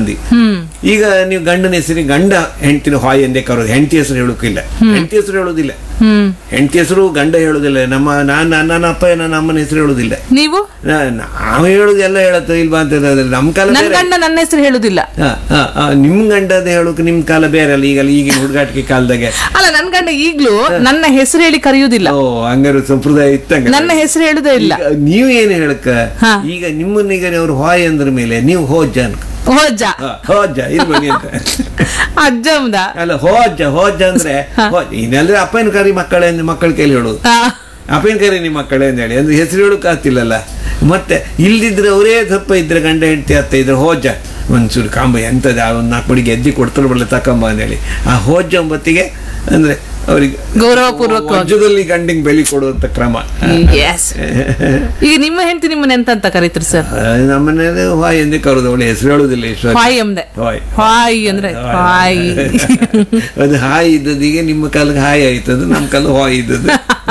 ಅಂದಿ ಈಗ ನೀವು ಗಂಡನ ಹೆಸರಿಗೆ ಗಂಡ ಹೆಂಡತಿನ ಹಾಯ್ ಎಂದೇ ಕರೋದು ಹೆಂಡತಿ ಹೆಸರು ಹೇಳೋಕಿಲ್ಲ ಹೆಂಡತಿ ಹೆಸರು ಹೇಳೋದಿಲ್ಲ ಹ್ಮ್ ಹೆಂಡತಿ ಹೆಸರು ಗಂಡ ಹೇಳೋದಿಲ್ಲ ನಮ್ಮ ನಾನ್ ನನ್ನ ಅಪ್ಪ ನನ್ನ ಅಮ್ಮನ ಹೆಸರು ಹೇಳೋದಿಲ್ಲ ನೀವು ನಾ- ನಾವು ಹೇಳುದು ಎಲ್ಲ ಹೇಳತ್ತೆ ಇಲ್ವಾ ಅಂತ ಹೇಳೋದಿಲ್ಲ. ನಮ್ಮ ಕಾಲ ನನ್ ಬೇರೆ. ಗಂಡ ನನ್ನ ಹೆಸರು ಹೇಳುದಿಲ್ಲ ಹಾ, ಹಾ, ಹಾ, ನಿಮ್ ಗಂಡದ ಹೇಳೋಕೆ ನಿಮ್ ಕಾಲ ಬೇರೆ ಅಲ್ಲ ಈಗ ಈಗಿನ ಹುಡುಗಾಟಿಕೆ ಕಾಲದಾಗೆ ಅಲ್ಲ ನನ್ ಗಂಡ ಈಗ್ಲೂ ನನ್ನ ಹೆಸರು ಹೇಳಿ ಕರೆಯುವುದಿಲ್ಲ ಓ ಹಂಗಾರೆ ಸಂಪ್ರದಾಯ ಇತ್ತಂಗ ನನ್ನ ಹೆಸರು ಹೇಳುದೇ ಇಲ್ಲ ಈಗ ನೀವು ಏನು ಹೇಳಕ್ಕ ಹಾ. ಈಗ ನಿಮ್ಮನ್ನೀಗ ಅವ್ರು ಹಾಯ್ ಅಂದ್ರ ಮೇಲೆ ನೀವು ಹೋಜ್ಜ ಅನ್ಕ ಹೋಜ್ಜ ಹಾ, ಹೋಜ್ಜ ಇರ್ಬನ್ನಿ ಅಂತ ಅಜ್ಜಮ್ದ ಅಲ್ಲ ಹೋಜ್ಜ ಹೋಜ್ಜ ಅಂದ್ರೆ ಹೋಜ್ಜ. ಇನ್ನೆಲ್ಲದ್ರೆ ಅಪ್ಪನ ಕರಿ ಮಕ್ಕಳೇ ಮಕ್ಕಳ ಕೈಲಿ ಹೇಳೋದು ಆ, ಅಪ್ಪನ ಕರಿ ನಿಮ್ಮ ಮಕ್ಕಳೇ ಅಂತ ಹೇಳಿ ಅಂದ್ರೆ ಹೆಸರು ಹೇಳೋಕೆ ಆಗ್ತಿಲ್ಲಲ್ಲ ಮತ್ತೆ ಇಲ್ದಿದ್ರೆ ಅವರೇ ಸ್ವಲ್ಪ ಇದ್ರೆ ಗಂಡ ಹೆಂಡತಿ ಅತ್ತ ಇದ್ರೆ ಹೋಜ್ಜ ಒಂಚೂರು ಕಾಂಬ ಎಂತದ ಒಂದು ನಾಲ್ಕು ಮಡಿಗೆ ಎದ್ದಿ ಕೊಡ್ತಾರೆ ಬರಲ್ಲ ತಕೊಂಬ ಅಂತೇಳಿ ಆ ಹೋಜ್ಜ ಒಂಬತ್ತಿಗೆ ಅಂದ್ರೆ ಅವರಿಗೆ ಗೌರವಪೂರ್ವಕವಾಗಿ. ವಜ್ರದಲ್ಲಿ ಗಂಡಿಗೆ ಬೆಲೆ ಕೊಡುವಂತ ಕ್ರಮ Yes. ಈಗ ನಿಮ್ಮ ಹೆಂಡತಿ ನಿಮ್ಮನ್ನ ಎಂತ ಅಂತ ಕರೀತೀರಿ ಸರ್ ನಮ್ಮನೇಲಿ ಹಾಯ್ ಎಂದೇ ಕರೋದು ಅವಳು ಹೆಸರು ಹೇಳುದಿಲ್ಲ ಈಶ್ವರ ಹಾಯ್ ಎಂದೆ ಹಾಯ್ ಹಾಯ್ ಅಂದ್ರೆ ಹಾಯ್ ಅದು ಹಾಯ್ ಇದ್ದದಿಗೆ ನಿಮ್ಮ ಕಾಲಕ್ಕೆ ಹಾಯ್ ಆಯ್ತದ ನಮ್ಮ ಕಾಲ ಹಾಯ್ ಇದ್ದದ್ದು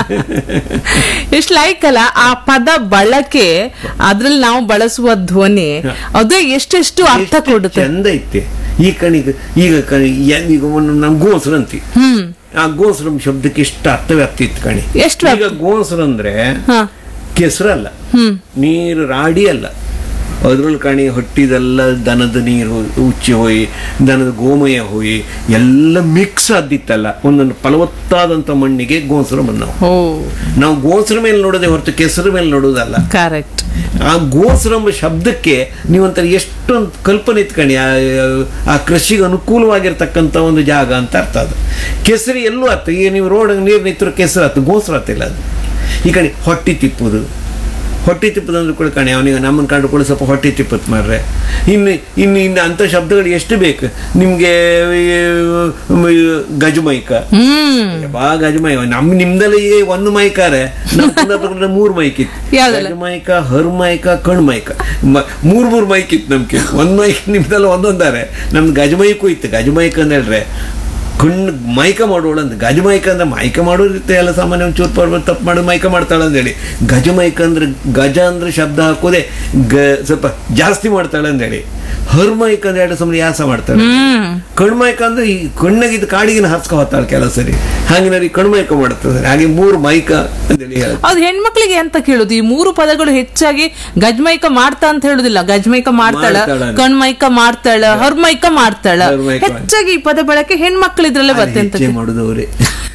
ಎಷ್ಟು ಲೈಕ್ ಅಲ್ಲ ಆ ಪದ ಬಳಕೆ ಅದ್ರಲ್ಲಿ ನಾವು ಬಳಸುವ ಧ್ವನಿ ಅದು ಎಷ್ಟೆಷ್ಟು ಅರ್ಥ ಎಷ್ಟು ಕೊಡುತ್ತೆ ಚಂದ ಐತೆ ಈ ಕಣಿಗೆ ಈಗ ಕಣಿ ಏನ್ ಈಗ ಒಂದು ನಮ್ ಗೋಸ್ರು ಅಂತಿ ಹ್ಮ್ ಆ ಗೋಸ್ರು ಶಬ್ದಕ್ಕೆ ಎಷ್ಟು ಅರ್ಥವ್ಯಾಪ್ತಿ ಇತ್ತು ಕಣಿ ಎಷ್ಟು ಈಗ ಗೋಸ್ರು ಅಂದ್ರೆ ಹಾ ಕೆಸರಲ್ಲ ಹ್ಮ್ ನೀರು ರಾಡಿ ಅಲ್ಲ ಅದ್ರಲ್ಲಿ ಕಣಿ ಹೊಟ್ಟಿದೆಲ್ಲ ದನದ ನೀರು ಉಚ್ಚಿ ಹೋಯಿ ದನದ ಗೋಮಯ ಹೋಯಿ ಎಲ್ಲ ಮಿಕ್ಸ್ ಆದಿತ್ತಲ್ಲ ಒಂದೊಂದು ಫಲವತ್ತಾದಂಥ ಮಣ್ಣಿಗೆ ಗೋಸರು ಬಂದವು ಓ ನಾವು ಗೋಸರ ಮೇಲೆ ನೋಡೋದೇ ಹೊರತು ಕೆಸರ ಮೇಲೆ ನೋಡೋದಲ್ಲ ಕರೆಕ್ಟ್ ಆ ಗೋಸರ ಎಂಬ ಶಬ್ದಕ್ಕೆ ನೀವಂತ ಎಷ್ಟೊಂದು ಕಲ್ಪನೆ ಇತ್ಕಣಿ ಆ ಆ ಕೃಷಿಗೆ ಅನುಕೂಲವಾಗಿರ್ತಕ್ಕಂಥ ಒಂದು ಜಾಗ ಅಂತ ಅರ್ಥ ಅದು ಕೆಸರಿ ಎಲ್ಲೂ ಅರ್ಥ ಈಗ ನೀವು ರೋಡ್ ನೀರು ನಿಂತರು ಕೆಸರು ಆತು ಗೋಸರ ಆತಿಲ್ಲ ಅದು ಈ ಕಡೆ ಹೊಟ್ಟಿ ತಿಪ್ಪುದು ಹೊಟ್ಟಿ ತಿಪ್ಪದು ಅಂದ್ರೆ ಕೂಡ ಕಣೆ ಅವನಿಗೆ ನಮ್ಮನ್ನು ಕಂಡು ಕೂಡ ಸ್ವಲ್ಪ ಹೊಟ್ಟಿ ತಿಪ್ಪತ್ ಮಾರ್ರೆ ಇನ್ನು ಇನ್ನು ಇನ್ನು ಅಂಥ ಶಬ್ದಗಳು ಎಷ್ಟು ಬೇಕು ನಿಮಗೆ ಗಜಮೈಕ ಹ್ಮ್ ಬಾ ಗಜಮೈ ನಮ್ ನಿಮ್ದಲ್ಲಿ ಈಗ ಒಂದು ಮೈಕಾರೆ ನಮ್ಮ ಕುಂದಾಪುರದಲ್ಲಿ ಮೂರು ಮೈಕ್ ಇತ್ತು ಯಾವ್ದೆಲ್ಲ? ಗಜಮೈಕ ಹರ್ಮೈಕ ಕಣ್ಮೈಕ ಮ- ಮೂರ್ ಮೂರ್ ಮೈಕ್ ಇತ್ತು ನಮ್ಗೆ ಒಂದ್ ಮೈಕ್ ನಿಮ್ದೆಲ್ಲ ಒಂದೊಂದಾರೆ ನಮ್ದು ಗಜಮೈಕು ಇತ್ತು ಗಜಮೈಕ್ ಅಂತ ಹೇಳ್ರೆ ಕಣ್ಣು ಮೈಕ ಮಾಡೋಳು ಅಂತ ಗಜಮೈಕ ಅಂದ್ರೆ ಮೈಕ ಮಾಡೋರು ಇರುತ್ತೆ ಎಲ್ಲ ಸಾಮಾನ್ಯ ಒಂಚೂರು ಪರ್ವ ತಪ್ಪು ಮಾಡಿ ಮೈಕ ಮಾಡ್ತಾಳೆ ಅಂತೇಳಿ ಗಜಮೈಕ ಅಂದ್ರೆ ಗಜ ಅಂದ್ರೆ ಶಬ್ದ ಹಾಕೋದೆ ಗ ಸ್ವಲ್ಪ ಜಾಸ್ತಿ ಮಾಡ್ತಾಳೆ ಅಂತೇಳಿ ಹರ್ಮೈಕ ಅಂದ್ರೆ ಎರಡು ಸಮಯ ಯಾಸ ಮಾಡ್ತಾಳೆ ಹ್ಮ್ ಕಣ್ಮೈಕ ಅಂದ್ರೆ ಈ ಕಣ್ಣಗಿದ್ದು ಕಾಡಿಗಿನ ಹರ್ಸ್ಕೊ ಹೋಗ್ತಾಳೆ ಕೆಲವು ಸರಿ ಹಾಗೆ ನೋಡಿ ಕಣ್ಮೈಕ ಮಾಡ್ತದೆ ಹಾಗೆ ಮೂರು ಮೈಕ ಅಂತೇಳಿ ಹೇಳ ಅದು ಹೆಣ್ಮಕ್ಳಿಗೆ ಎಂತ ಕೇಳುದು ಈ ಮೂರು ಪದಗಳು ಹೆಚ್ಚಾಗಿ ಗಜ್ಮೈಕ ಮಾಡ್ತಾ ಅಂತ ಹೇಳುದಿಲ್ಲ ಗಜ್ಮೈಕ ಮಾಡ್ತಾಳ ಮಾಡ್ತಾಳ. ಕಣ್ಮೈಕ ಮಾಡ್ತಾಳ ಹರ್ಮೈಕ ಮಾಡ್ತಾಳ ಹರ್ಮೈಕ ಹೆಚ್ಚಾಗಿ ಈ ಪದ ಬಳಕೆ ಹೆಣ್ಮಕ್ಳು ಇದ್ರಲ್ಲೇ ಬರ್ತದೆ ಅಂತ ಹೆಚ್ಚೆ ಮಾಡುದವ್ರೆ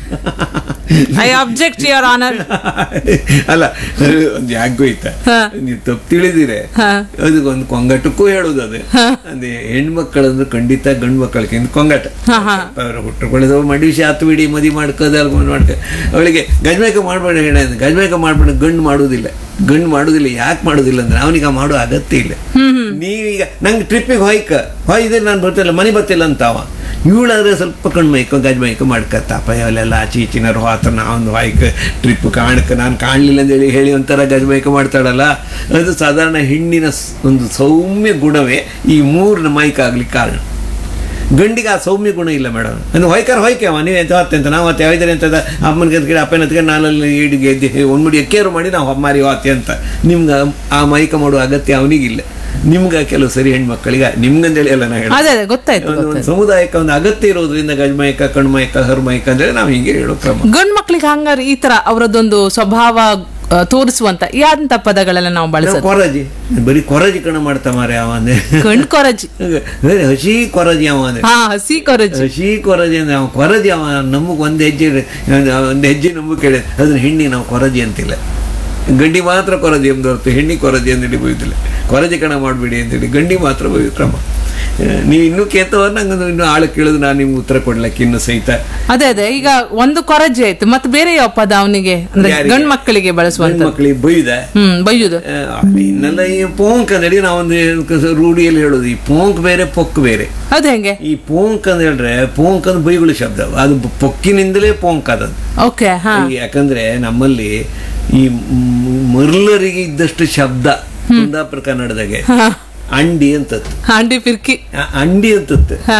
ಐ ಅಬ್ಜೆಕ್ಟ್ ಯುವರ್ ಆನರ್ ಅಲ್ಲ ಒಂದು ಯಾಕೋ ಆಯ್ತಾ ಹಾ. ನೀವು ತಪ್ಪು ತಿಳಿದಿರೆ ಹಾ. ಅದಕ್ಕೊಂದು ಕೊಂಗಟಕ್ಕೂ ಹೇಳುದು ಅದು ಅಂದ್ರೆ ಹೆಣ್ಮಕ್ಕಳಂದ್ರೆ ಖಂಡಿತ ಗಂಡು ಮಕ್ಕಳಕ್ಕಿಂತ ಕೊಂಗಟ ಹಾ, ಹಾ. ಅವ್ರ ಹುಟ್ಟುಕೊಳ್ಳೋದು ಮಡಿಸಿ ಹತ್ತು ಬಿಡಿ ಮದಿ ಮಾಡ್ಕೋದು ಅಲ್ಗೊಂಡು ಮಾಡ್ಕೊ ಅವಳಿಗೆ ಗಜಮೇಕ ಮಾಡ್ಬೇಡ ಹೇಳ ಗಜಮೇಕ ಮಾಡ್ಬೇಡ ಗಂಡು ಮಾಡುವುದಿಲ್ಲ ಗಂಡು ಮಾಡುದಿಲ್ಲ ಯಾಕೆ ಮಾಡುದಿಲ್ಲ ಅಂದ್ರೆ ಅವನಿಗೆ ಆ ಮಾಡೋ ಅಗತ್ಯ ಇಲ್ಲ ನೀವೀಗ ನಂಗೆ ಟ್ರಿಪ್ಪಿಗೆ ಹೊಯ್ಕ ಹೊಯ್ದ್ರೆ ನಾನು ಬರ್ತಿಲ್ಲ ಮನೆ ಬರ್ತಿಲ್ಲ ಅಂತ ಅವ ಇವಳಾದ್ರೆ ಸ್ವಲ್ಪ ಕಣ್ಣು ಮೈಕ ಗಜ ಮೈಕ ಮಾಡ್ಕತ್ತಪ್ಪ ಅಲ್ಲೆಲ್ಲ ಆಚೆ ಈಚಿನರು ಹೋತ ನಾವೊಂದು ಹೊಯ್ಕ ಟ್ರಿಪ್ ಕಾಣಕ್ಕೆ ನಾನು ಕಾಣಲಿಲ್ಲ ಅಂತೇಳಿ ಹೇಳಿ ಒಂಥರ ಗಜ ಮೈಕ ಮಾಡ್ತಾಳಲ್ಲ ಅದು ಸಾಧಾರಣ ಹೆಣ್ಣಿನ ಸ್- ಒಂದು ಸೌಮ್ಯ ಗುಣವೇ ಈ ಮೂರನ ಮೈಕ ಆಗ್ಲಿಕ್ಕೆ ಕಾರಣ ಗಂಡಿಗೆ ಆ ಸೌಮ್ಯ ಗುಣ ಇಲ್ಲ ಮೇಡಮ್ ಅಂದ್ರೆ ಹೊಯ್ಕಾರ ಹೊಯ್ಕೆ ಅವ ನೀವು ಎಂತ ಹೊತ್ತೆ ಅಂತ ನಾವು ಹೊತ್ತೆ ಯಾವ್ದಾರೆ ಅಂತ ಅಮ್ಮನ ಕತ್ಕಡೆ ಅಪ್ಪನ ಹತ್ಕೊಂಡು ನಾನಲ್ಲಿ ಹಿಡಿಗೆ ಎದ್ದಿ ಒಂದು ಮುಡಿ ಕೇರು ಮಾಡಿ ನಾವು ಮಾರಿ ಹೋತೆ ಅಂತ ನಿಮ್ಗೆ ಆ ಮೈಕ ಮಾಡುವ ಅಗತ್ಯ ಅವನಿಗಿಲ್ಲ ನಿಮ್ಗೆ ಕೆಲವು ಸರಿ ಹೆಣ್ಮಕ್ಳಿಗೆ ನಿಮ್ಗಂದೇಳಿ ಎಲ್ಲ ನಾ ಹೇಳ ಅದೇ ಅದೇ ಗೊತ್ತಾಯ್ತು ಒಂದು ಒಂದು ಗೊತ್ತಾಯ್ತು ಸಮುದಾಯಕ್ಕೆ ಒಂದು ಅಗತ್ಯ ಇರೋದ್ರಿಂದ ಗಜಮೈಕ ಕಣ್ಮೈಕ ಹರ್ಮೈಕ ಅಂದ್ರೆ ನಾವು ಹಿಂಗೆ ಹೇಳೋ ಕ್ರಮ ಗಂಡ್ ಮಕ್ಳಿಗೆ ಹಂಗಾರೆ ಈ ತರ ಅವರದೊಂದು ಸ್ವಭಾವ ಆ, ತೋರಿಸುವಂತ ಯಾಂತ ಪದಗಳೆಲ್ಲ ನಾವು ನಾವು ಬಳಸೋದು ಕೊರಜಿ ಬರೀ ಕೊರಜಿ ಕಣ ಮಾಡ್ತಾ ಮಾರೆ ಅವ ಅಂದ್ರೆ ಗಂಡ್ ಕೊರಜಿ ಬರೀ ಹಸಿ ಕೊರಜಿ ಅವ ಅಂದ್ರೆ ಹಾ ಹಸಿ ಕೊರಜಿ ಹಸಿ ಕೊರಜಿ ಅಂದ್ರೆ ಅವ ಕೊರಜಿ ಅವ ನಮಗೆ ಒಂದು ಹೆಜ್ಜೆ ಒಂದು ಒಂದು ಹೆಜ್ಜೆ ನಮಗೆ ಕೇಳಿ ಅದನ್ನ ಹೆಣ್ಣಿಗೆ ನಾವು ಕೊರಜಿ ಅಂತಿಲ್ಲ ಗಂಡಿ ಮಾತ್ರ ಕೊರಜಿ ಎಂದು ಹೊರತು ಹೆಣ್ಣಿ ಕೊರಜಿ ಅಂತೇಳಿ ಬೈದಿಲ್ಲ ಕೊರಜಿ ಕಣ ಮಾಡಬೇಡಿ ಅಂತೇಳಿ ಗಂಡಿ ಮಾತ್ರ ಬೈಯೋ ಕ್ರಮ ಆ, ನೀವು ಇನ್ನೂ ಕೇತವ ನಂಗೆ ಇನ್ನೂ ಆಳು ಕೇಳಿದ್ರು ನಾನು ನಿಮ್ಗೆ ಉತ್ತರ ಕೊಡ್ಲಕ್ಕೆ ಇನ್ನು ಸಹಿತ ಅದೇ ಅದೇ ಈಗ ಒಂದು ಕೊರಜಿ ಆಯ್ತು ಮತ್ತೆ ಬೇರೆ ಯಾವ ಪದ ಅವನಿಗೆ ಅಂದ್ರೆ ಯಾರಿಗೆ? ಗಂಡ್ ಮಕ್ಕಳಿಗೆ ಬಳಸುವಂತ ಮಕ್ಕಳಿಗೆ ಬೈದ ಹ್ಮ್ ಬೈಯುದು ಇನ್ನೆಲ್ಲ ಈ ಪೋಂಕ್ ಅಂದೇಳಿ ನಾವೊಂದು ರೂಢಿಯಲ್ಲಿ ಹೇಳೋದು ಈ ಪೋಂಕ್ ಬೇರೆ ಪೊಕ್ ಬೇರೆ ಅದು ಹೆಂಗೆ ಈ ಪೋಂಕ್ ಅಂತ ಹೇಳಿದ್ರೆ ಪೋಂಕ್ ಅಂದ್ರೆ ಬೈಗುಳಿ ಶಬ್ದ ಅದು ಪೊಕ್ಕಿನಿಂದಲೇ ಪೋಂಕ್ ಅದದು ಓಕೆ ಹಾ ಯಾಕಂದ್ರೆ ನಮ್ಮಲ್ಲಿ ಈ ಮ್- ಮರ್ಲರಿಗೆ ಇದ್ದಷ್ಟು ಶಬ್ದ ಕುಂದಾಪುರ ಕನ್ನಡದಾಗೆ ಹಾ. ಅಂಡಿ ಅಂತದ್ದು ಹಾಂಡಿ ಫಿರ್ಕಿ ಆ ಅಂಡಿ ಅಂತದ್ದು ಹಾ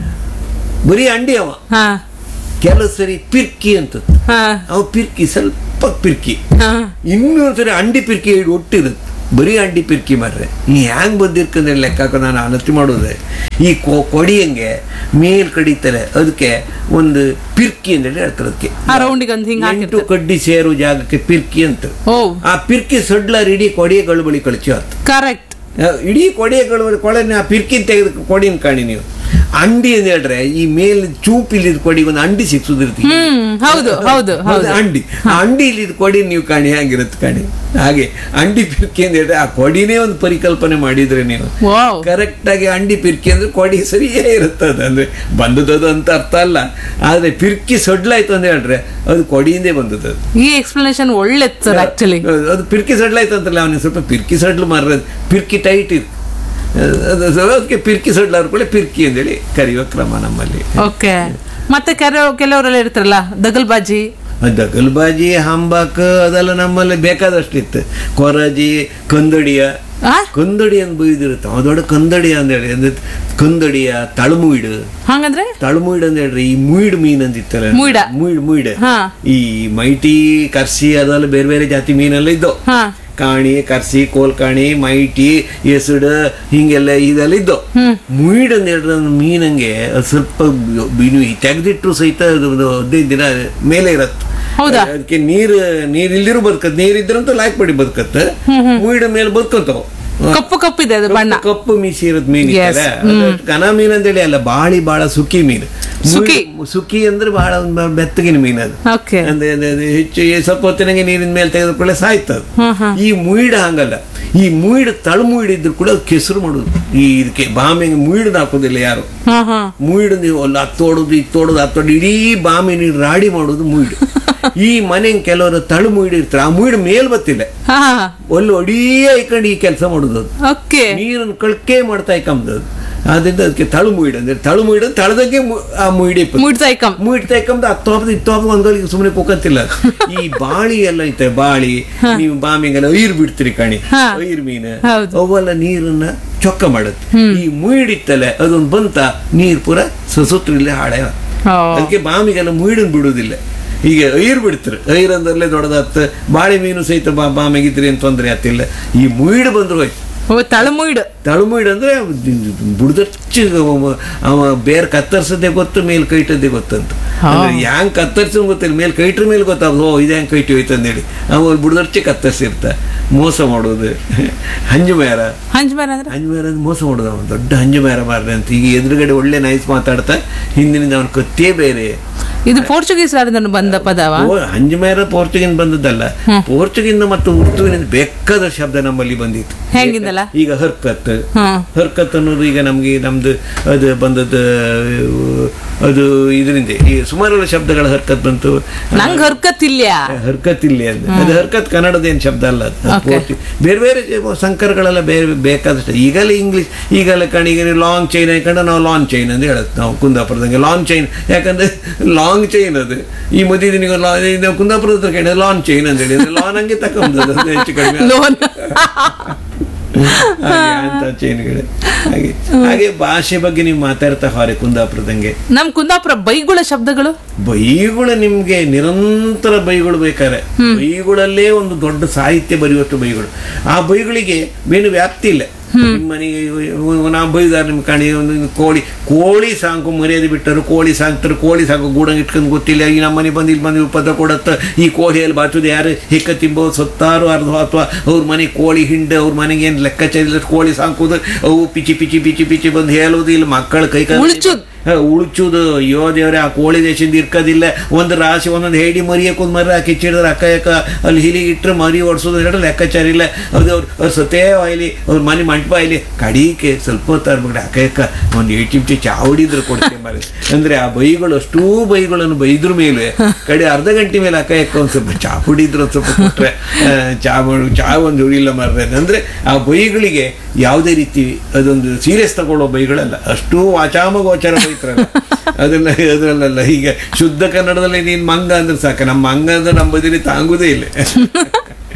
ಬರೀ ಅಂಡಿ ಅವ ಹಾ ಕೆಲವು ಸರಿ ಪಿರ್ಕಿ ಅಂತದ್ದು ಹಾ ಅವ ಪಿರ್ಕಿ ಸ್ವಲ್ಪ ಪಿರ್ಕಿ ಹಾ ಇನ್ನೊಂದ್ಸರಿ ಅಂಡಿ ಪಿರ್ಕಿ ಹಿಡಿದು ಒಟ್ಟಿರುತ್ತೆ ಬರೀ ಅಂಡಿ ಪಿರ್ಕಿ ಮಾರ್ರೆ ಈ ಹ್ಯಾಂಗ್ ಬಂದಿರ್ಕಂದ್ರೆ ಲೆಕ್ಕ ಹಾಕೋ ನಾನು ಅನತಿ ಮಾಡೋದೆ ಈ ಕೊ- ಕೊಡಿಯಂಗೆ ಮೇಲ್ ಕಡಿತಾರೆ ಅದಕ್ಕೆ ಒಂದು ಪಿರ್ಕಿ ಅಂತೇಳಿ ಹೇಳ್ತಾರೆ ಅದಕ್ಕೆ ಆ ರೌಂಡಿಗೆ ಒಂದು ಹಿಂಗ್ ಎಂಟು ಹಾಕಿರ್ತಾರೆ ಕಡ್ಡಿ ಸೇರು ಜಾಗಕ್ಕೆ ಪಿರ್ಕಿ ಅಂತ ಓ ಆ ಪಿರ್ಕಿ ಸಡ್ಲಾರ್ ಇಡೀ ಕೊಡಿಯಗಳು ಬಳಿ ಕಳಿಸಿ ಆತು ಕರೆಕ್ಟ್ ಆ, ಇಡೀ ಕೊಡಿಯಗಳು ಬಳಿ ಕೊಳೆನ ಆ ಪಿರ್ಕಿ ತೆಗೆದು ಕೊಡಿನ ಕಾಣಿ ನೀವು ಅಂಡಿ ಅಂತ ಹೇಳ್ರೆ ಈ ಮೇಲ್ ಚೂಪ್ ಇಲ್ಲಿದ್ ಕೊಡಿ ಒಂದು ಅಂಡಿ ಸಿಕ್ಸುದಿರ್ತೀವಿ ಹ್ಮ್ ಹೌದು ಹೌದು ಹೌದು ಅಂಡಿ ಆ ಅಂಡಿ ಇಲ್ಲಿದ್ ಕೊಡಿ ನೀವು ಕಾಣಿ ಹೇಗಿರುತ್ತೆ ಕಾಣಿ ಹಾಗೆ ಅಂಡಿ ಪಿರ್ಕಿ ಅಂತ ಹೇಳಿದ್ರೆ ಆ ಕೊಡಿನೇ ಒಂದು ಪರಿಕಲ್ಪನೆ ಮಾಡಿದ್ರೆ ನೀವು ವಾವ್ ಕರೆಕ್ಟ್ ಆಗಿ ಅಂಡಿ ಪಿರ್ಕಿ ಅಂದ್ರೆ ಕೊಡಿ ಸರಿಯೇ ಇರುತ್ತದೆ ಅಂದ್ರೆ ಬಂದದ್ದು ಅಂತ ಅರ್ಥ ಅಲ್ಲ ಆದ್ರೆ ಪಿರ್ಕಿ ಸಡ್ಲಾಯ್ತು ಅಂತ ಹೇಳ್ರೆ ಅದು ಕೊಡಿಯಿಂದೇ ಬಂದದ್ದು ಅದು. ಈ ಎಕ್ಸ್ಪ್ಲನೇಷನ್ ಒಳ್ಳೆತ್ ಸರ್ ಆಕ್ಚುಲಿ ಹೌದು, ಅದು ಪಿರ್ಕಿ ಸಡ್ಲಾಯ್ತು ಅಂತಲ್ಲ ಅವನಿಗೆ ಸ್ವಲ್ಪ ಪಿರ್ಕಿ ಸಡ್ಲು ಮಾರ ಪಿರ್ಕಿ ಟೈಟ್ ಇತ್ತು ಅದು ಸ್ವಲ್ಪ ಅದಕ್ಕೆ ಪಿರ್ಕಿ ಸಡ್ಲಾರ್ ಕೂಡ ಪಿರ್ಕಿ ಅಂತೇಳಿ ಕರೆಯುವ ಕ್ರಮ ನಮ್ಮಲ್ಲಿ ಓಕೆ ಮತ್ತೆ ಕೆಲವು ಕೆಲವರೆಲ್ಲ ಇರ್ತಾರಲ್ಲ ದಗಲ್ಬಾಜಿ ದಗಲ್ಬಾಜಿ ಹಂಬಾಕ್ ಅದೆಲ್ಲ ನಮ್ಮಲ್ಲಿ ಬೇಕಾದಷ್ಟು ಇತ್ತು ಕೊರಜಿ ಕಂದಡಿಯ ಆ ಕಂದಡಿ ಅಂತ ಬೈದಿರುತ್ತೆ ಅವ ದೊಡ್ಡ ಕಂದಡಿ ಅಂತ ಹೇಳಿ ಅಂದ್ರೆ ಕಂದಡಿಯ ತಳಮುಯಿಡು ಹಂಗಂದ್ರೆ ತಳಮುಯಿಡ್ ಅಂತ ಹೇಳ್ರಿ ಈ ಮುಯಿಡ್ ಮೀನ್ ಅಂತ ಇತ್ತಲ್ಲ ಮುಯ್ಡ. ಮುಯಿಡ್ ಮುಯಿಡ್ ಹಾ. ಈ ಮೈಟಿ ಕರ್ಸಿ ಅದೆಲ್ಲ ಬೇರೆ ಬೇರೆ ಜಾತಿ ಮೀನೆಲ್ಲ ಇದ್ದವು ಹಾ ಕಾಣಿ ಕರ್ಸಿ ಕೋಲ್ಕಾಣಿ ಮೈಟಿ ಎಸಡ್ ಹಿಂಗೆಲ್ಲ ಇದೆಲ್ಲ ಇದ್ದು ಹ್ಮ್. ಮುಯಿಡ್ ಅಂತ ಹೇಳಿದ್ರೆ ಒಂದು ಮೀನಂಗೆ ಅದ್ ಸ್ವಲ್ಪ ಬಿನು ತೆಗೆದಿಟ್ರು ಸಹಿತ ಅದು ಒಂದು ಹದಿನೈದು ದಿನ ಮೇಲೆ ಇರತ್ತೆ ಹೌದಾ? ಅದಕ್ಕೆ ನೀರು ನೀರ್ ಇಲ್ಲಿರು ಬದುಕತ್ ನೀರ್ ಇದ್ರಂತೂ ಲಾಯ್ಕ್ ಪಡಿ ಬದುಕತ್ತ ಮುಯಿಡ ಮೇಲೆ ಬದುಕಂತಾವ ಕಪ್ಪು ಕಪ್ಪಿದೆ ಅದು ಬಣ್ಣ ಕಪ್ಪು ಮೀಸಿ ಇರೋದ್ ಮೀನ್ Yes. ಇತ್ತಲ್ಲ, ಅದು ಕನ ಮೀನ್ ಅಂತೇಳಿ ಅಲ್ಲ ಬಾಳಿ ಬಾಳ ಸುಕ್ಕಿ ಮೀನು ಸುಕ್ಕಿ. ಮುಯ್- ಸುಕ್ಕಿ ಅಂದ್ರೆ ಬಹಳ ಒಂದು ಬೆತ್ತಗಿನ ಮೀನು ಅದು ಓಕೆ ಅಂದ್ರೆ ಅದು- ಅದು ಹೆಚ್ಚು ಈ ಸ್ವಲ್ಪ ಹೊತ್ತಿನಾಗೆ ನೀರಿನ ಮೇಲೆ ತೆಗೆದುಕೊಳ್ಳೆ ಸಾಯ್ತದ ಹ್ಮ್ ಹ್ಮ್ ಈ ಮುಯಿಡ ಹಂಗಲ್ಲ ಈ ಮುಯಿಡ್ ತಳ ಮುಯಿಡಿದ್ರು ಕೂಡ ಕೆಸರು ಮಾಡುದು ಈ ಇದಕ್ಕೆ ಬಾಂಬೆಗೆ ಮುಯಿಡ್ ಹಾಕೋದಿಲ್ಲ ಯಾರು ಹಾ ಹಾ ಮುಯಿಡ್ ನೀವು ಅಲ್ಲಿ ಹತ್ತೋಡುದು ಇತ್ತೋಡುದು ಹತ್ತೋಡು ಇಡೀ ಬಾಂಬೆ ನೀರು ರಾಡಿ ಮಾಡೋದು ಮುಯಿಡ್ ಈ ಮನೆ ಕೆಲವರು ತಳು ಮುಯಿಡ್ ಇರ್ತಾರೆ ಆ ಮುಯಿಡ್ ಮೇಲ್ ಬತ್ತಿಲ್ಲ ಹಾ ಅಲ್ಲಿ ಒಡಿಯೇ ಐಕೊಂಡು ಈ ಕೆಲಸ ಮಾಡುದು ಅದು ಓಕೆ ನೀರನ್ನು ಕಳ್ಕೆ ಮಾಡ್ತಾ ಇಕ್ಕಂಬದು ಆದ್ರಿಂದ ಅದಕ್ಕೆ ತಳು ಮುಯಿಡ್ ಅಂದ್ರೆ ತಳು ಮುಯಿಡ್ ತಳದಂಗೆ ಮು- ಆ ಮುಯಿಡಿ ಮುಡ್ಸೈಕಂ ಮುಯಿಡ್ತಾ ಇಕ್ಕಂಬ ಹತ್ತೊಬ್ಬದು ಇತ್ತೊಬ್ಬದು ಒಂದೊಲಿಗೆ ಸುಮ್ಮನೆ ಕೂಕಂತಿಲ್ಲ ಈ ಬಾಳಿ ಎಲ್ಲ ಐತೆ ಬಾಳಿ ನೀವು ಬಾಮಿಗೆಲ್ಲ ಐರ್ ಬಿಡ್ತೀರಿ ಕಣಿ ಹಾ. ಐರ್ ಮೀನು ಹೌದು. ಅವೆಲ್ಲ ನೀರನ್ನ ಚೊಕ್ಕ ಮಾಡುತ್ತೆ ಈ ಮುಯಿಡಿತ್ತಲ್ಲ ಅದೊಂದು ಬಂತ ನೀರ್ ಪೂರ ಸುತ್ತಲೇ ಹಾಳೆ ಓ ಅದಕ್ಕೆ ಬಾಮಿಗೆಲ್ಲ ಮುಯಿಡನ್ ಬಿಡುವುದಿಲ್ಲ ಈಗ ಐರ್ ಬಿಡ್ತಾರೆ ಐರ್ ಅಂದ್ರಲ್ಲೇ ದೊಡ್ಡದಾತ ಬಾಳೆ ಮೀನು ಸಹಿತ ಬಾ ಬಾಮೆಗಿದ್ರಿ ಅಂತ ತೊಂದರೆ ಆತಿಲ್ಲ ಈ ಮುಯಿಡ್ ಬಂದ್ರು ಹೋಯ್ತು ಓ ತಳಮುಯ್ಡು ತಳುಮುಯಿಡ್ ಅಂದ್ರೆ ಬುಡ್ದಚ್ಚ ಅವ ಬೇರೆ ಕತ್ತರ್ಸದೆ ಗೊತ್ತು ಮೇಲ್ ಕೈಟದ್ದೇ ಗೊತ್ತಂತ ಅಂದ್ರೆ ಹ್ಯಾಂಗ್ ಕತ್ತರ್ಸ ಗೊತ್ತಿಲ್ಲ ಮೇಲ್ ಕೈಟ್ರ ಮೇಲೆ ಗೊತ್ತಾಗ ಓ ಇದು ಹೆಂಗ್ ಕೈಟಿ ಹೋಯ್ತು ಅಂತೇಳಿ ಅವ ಬುಡ್ದಚ್ಚಿ ಕತ್ತರ್ಸಿರ್ತ ಮೋಸ ಮಾಡೋದು ಹಂಜು ಮೇರ ಹಂಚ್ಮೇರ ಅಂದ್ರೆ ಹಂಜು ಮೇರ ಅಂದ್ರೆ ಮೋಸ ಮಾಡೋದು ಅವನು ದೊಡ್ಡ ಹಂಜು ಮೇರ ಮಾರ್ರೆ ಅಂತ ಈಗ ಎದುರುಗಡೆ ಒಳ್ಳೆ ನೈಸ್ ಮಾತಾಡ್ತಾ ಹಿಂದಿನಿಂದ ಅವನ ಕತ್ತೇ ಬೇರೆ ಇದು ಪೋರ್ಚುಗೀಸ್ ಆಡದನ್ನು ಬಂದ ಪದವ ಓ, ಹಂಜುಮೇರ ಪೋರ್ಚುಗಿನ್ ಬಂದದ್ದಲ್ಲ ಪೋರ್ಚುಗಿನ್ ಮತ್ತು ಉರ್ದುವಿನಿಂದ ಬೇಕಾದ ಶಬ್ದ ನಮ್ಮಲ್ಲಿ ಬಂದಿತ್ತು ಹೆಂಗಿಂದಲ್ಲ ಈಗ ಹರ್ಕತ್ ಹ್ಮ್ ಹರ್ಕತ್ ಅನ್ನೋದು ಈಗ ನಮ್ಗೆ ನಮ್ದು ಅದು ಬಂದದ್ದು ಅದು ಇದರಿಂದ ಈ ಸುಮಾರು ಶಬ್ದಗಳ ಹರ್ಕತ್ ಬಂತು ನಂಗ್ ಹರ್ಕತ್ತಿಲ್ಲ ಹರ್ಕತ್ ಇಲ್ಲಿ ಅಂತ ಅದು ಹರ್ಕತ್ ಕನ್ನಡದ ಏನು ಶಬ್ದ ಅಲ್ಲ ಅದು. ಅದು Okay. ಪೋರ್ಚು- ಬೇರೆ ಬೇರೆ ಸಂಕರಗಳೆಲ್ಲ ಬೇರೆ ಬೇಕಾದಷ್ಟು ಈಗಲೇ ಇಂಗ್ಲಿಷ್ ಈಗಲೇ ಕಣಿಗೆ ಲಾಂಗ್ ಚೈನ್ ಹಾಕೊಂಡು ನಾವು ಲಾಂಗ್ ಚೈನ್ ಅಂತ ಹೇಳುತ್ತೆ ನಾವು ಕುಂದಾಪುರದಂಗೆ ಲಾಂಗ್ ಚೈನ್ ಯಾಕಂದ್ರೆ ಲಾಂಗ್ ಚೈನ್ ಅದು ಈ ಮದುವೆ ದಿನಿಗೆ ಲಾ- ಕುಂದಾಪುರದ ಹತ್ರ ಕೇಳಿದ್ರೆ ಲಾಂಗ್ ಚೈನ್ ಅಂತ ಹೇಳಿ ಲಾನ್ ಹಂಗೆ ತಕೊಂಬುದು ಅದು ಹೆಚ್ಚು ಕಡಿಮೆ ಲೋನ್ ಹಾಗೆ ಅಂತ ಚೈನ್ಗಳು ಹಾಗೆ ಹಾಗೆ ಭಾಷೆ ಬಗ್ಗೆ ನೀವು ಮಾತಾಡ್ತಾ ಹೊರೆ ಕುಂದಾಪುರದಂಗೆ ನಮ್ ಕುಂದಾಪುರ ಬೈಗುಳ ಶಬ್ದಗಳು ಬೈಗಳು ನಿಮ್ಗೆ ನಿರಂತರ ಬೈಗಳು ಬೇಕಾರೆ ಬೈಗಳಲ್ಲೇ ಒಂದು ದೊಡ್ಡ ಸಾಹಿತ್ಯ ಬರೆಯುವಷ್ಟು ಬೈಗಳು ಆ ಬೈಗಳಿಗೆ ಏನು ವ್ಯಾಪ್ತಿ ಇಲ್ಲ ನಿಮ್ಮ ಮನೆಗೆ ನಾ ಬೈದಾರ ನಿಮ್ ಕಣಿ ಒಂದು ಕೋಳಿ ಕೋಳಿ ಸಾಂಕು ಮರ್ಯಾದೆ ಬಿಟ್ಟರು ಕೋಳಿ ಸಾಂಗ್ತಾರೆ ಕೋಳಿ ಸಾಕು ಗೂಡಂಗ್ ಇಟ್ಕೊಂಡು ಗೊತ್ತಿಲ್ಲ ಈ ನಮ್ಮ ಮನೆ ಬಂದು ಇಲ್ಲಿ ಬಂದು ಉಪದ್ರ ಕೊಡತ್ತ ಈ ಕೋಳಿಯಲ್ಲಿ ಬಾಚುದು ಯಾರು ಹಿಕ್ಕ ತಿಂಬೋ ಸತ್ತಾರು ಅರ್ಧ ಅಥವಾ ಅವ್ರ ಮನೆ ಕೋಳಿ ಹಿಂಡು ಅವ್ರ ಮನೆಗೆ ಏನು ಲೆಕ್ಕಾಚಾರ ಇಲ್ಲ ಕೋಳಿ ಸಾಂಕುದು ಅವು ಪಿಚಿ ಪಿಚಿ ಪಿಚಿ ಪಿಚಿ ಬಂದು ಹೇಳೋದು ಇಲ್ಲ ಮಕ್ಕಳ ಕೈ ಕಾಲು ಉಳ್ಚುದ್. ಹ, ಉಳ್ಚುದು ಅಯ್ಯೋ ದೇವ್ರೆ ಆ ಕೋಳಿ ದೇಶದಿಂದ ಇರ್ಕೋದಿಲ್ಲ ಒಂದು ರಾಶಿ ಒಂದೊಂದು ಹೇಡಿ ಮರಿಯಕ್ಕೆ ಒಂದು ಮರ ಕಿಚ್ಚಿಡಿದ್ರೆ ಅಕ್ಕ ಯಾಕ ಅಲ್ಲಿ ಹಿಲಿ ಇಟ್ಟರೆ ಮರಿ ಓಡಿಸೋದು ಹೇಳಿ ಲೆಕ್ಕಾಚಾರ ಇಲ್ಲ ಅದು ಅವ್ರು ಅವ್ರು ಸತೇ ಆಯ್ಲಿ ಅವ್ರ ಮನೆ ಮಂಟಪ ಆಯ್ಲಿ ಕಡೀಕೆ ಸ್ವಲ್ಪ ಹೊತ್ತು ಅರ್ಬಿಟ್ಟು ಅಕ್ಕ ಯಾಕ ಒಂದು ಏಟ್ ಚಿಮ್ಟಿ ಚಾ ಹೊಡಿದ್ರೆ ಕೊಡ್ತೇವೆ ಮರಿ ಅಂದ್ರೆ ಆ ಬೈಗಳು ಅಷ್ಟೂ ಬೈಗಳನ್ನು ಬೈದ್ರ ಮೇಲೆ ಕಡೆ ಅರ್ಧ ಗಂಟೆ ಮೇಲೆ ಅಕ್ಕ ಯಾಕ ಒಂದು ಸ್ವಲ್ಪ ಚಾ ಕುಡಿದ್ರು ಒಂದು ಸ್ವಲ್ಪ ಕೊಟ್ರೆ ಆ, ಚಾ ಮಾಡು ಚಾ ಒಂದು ಉಳಿಲ್ಲ ಮಾರ್ರೆ ಅಂದ್ರೆ ಆ ಬೈಗಳಿಗೆ ಯಾವುದೇ ರೀತಿ ಅದೊಂದು ಸೀರಿಯಸ್ ತಗೊಳ್ಳೋ ಬೈಗಳಲ್ಲ ಅಷ್ಟೂ ವಾಚಾಮಗೋಚರ ಬೈತ್ರಲ್ಲ ಅದನ್ನ ಅದ್ರಲ್ಲ ಈಗ ಶುದ್ಧ ಕನ್ನಡದಲ್ಲಿ ನೀನ್ ಮಂಗ ಅಂದ್ರೆ ಸಾಕ ನಮ್ಮ ಮಂಗ ಅಂದ್ರೆ ನಮ್ಮ ಬದಿಲಿ ತಾಂಗುದೇ ಇಲ್ಲ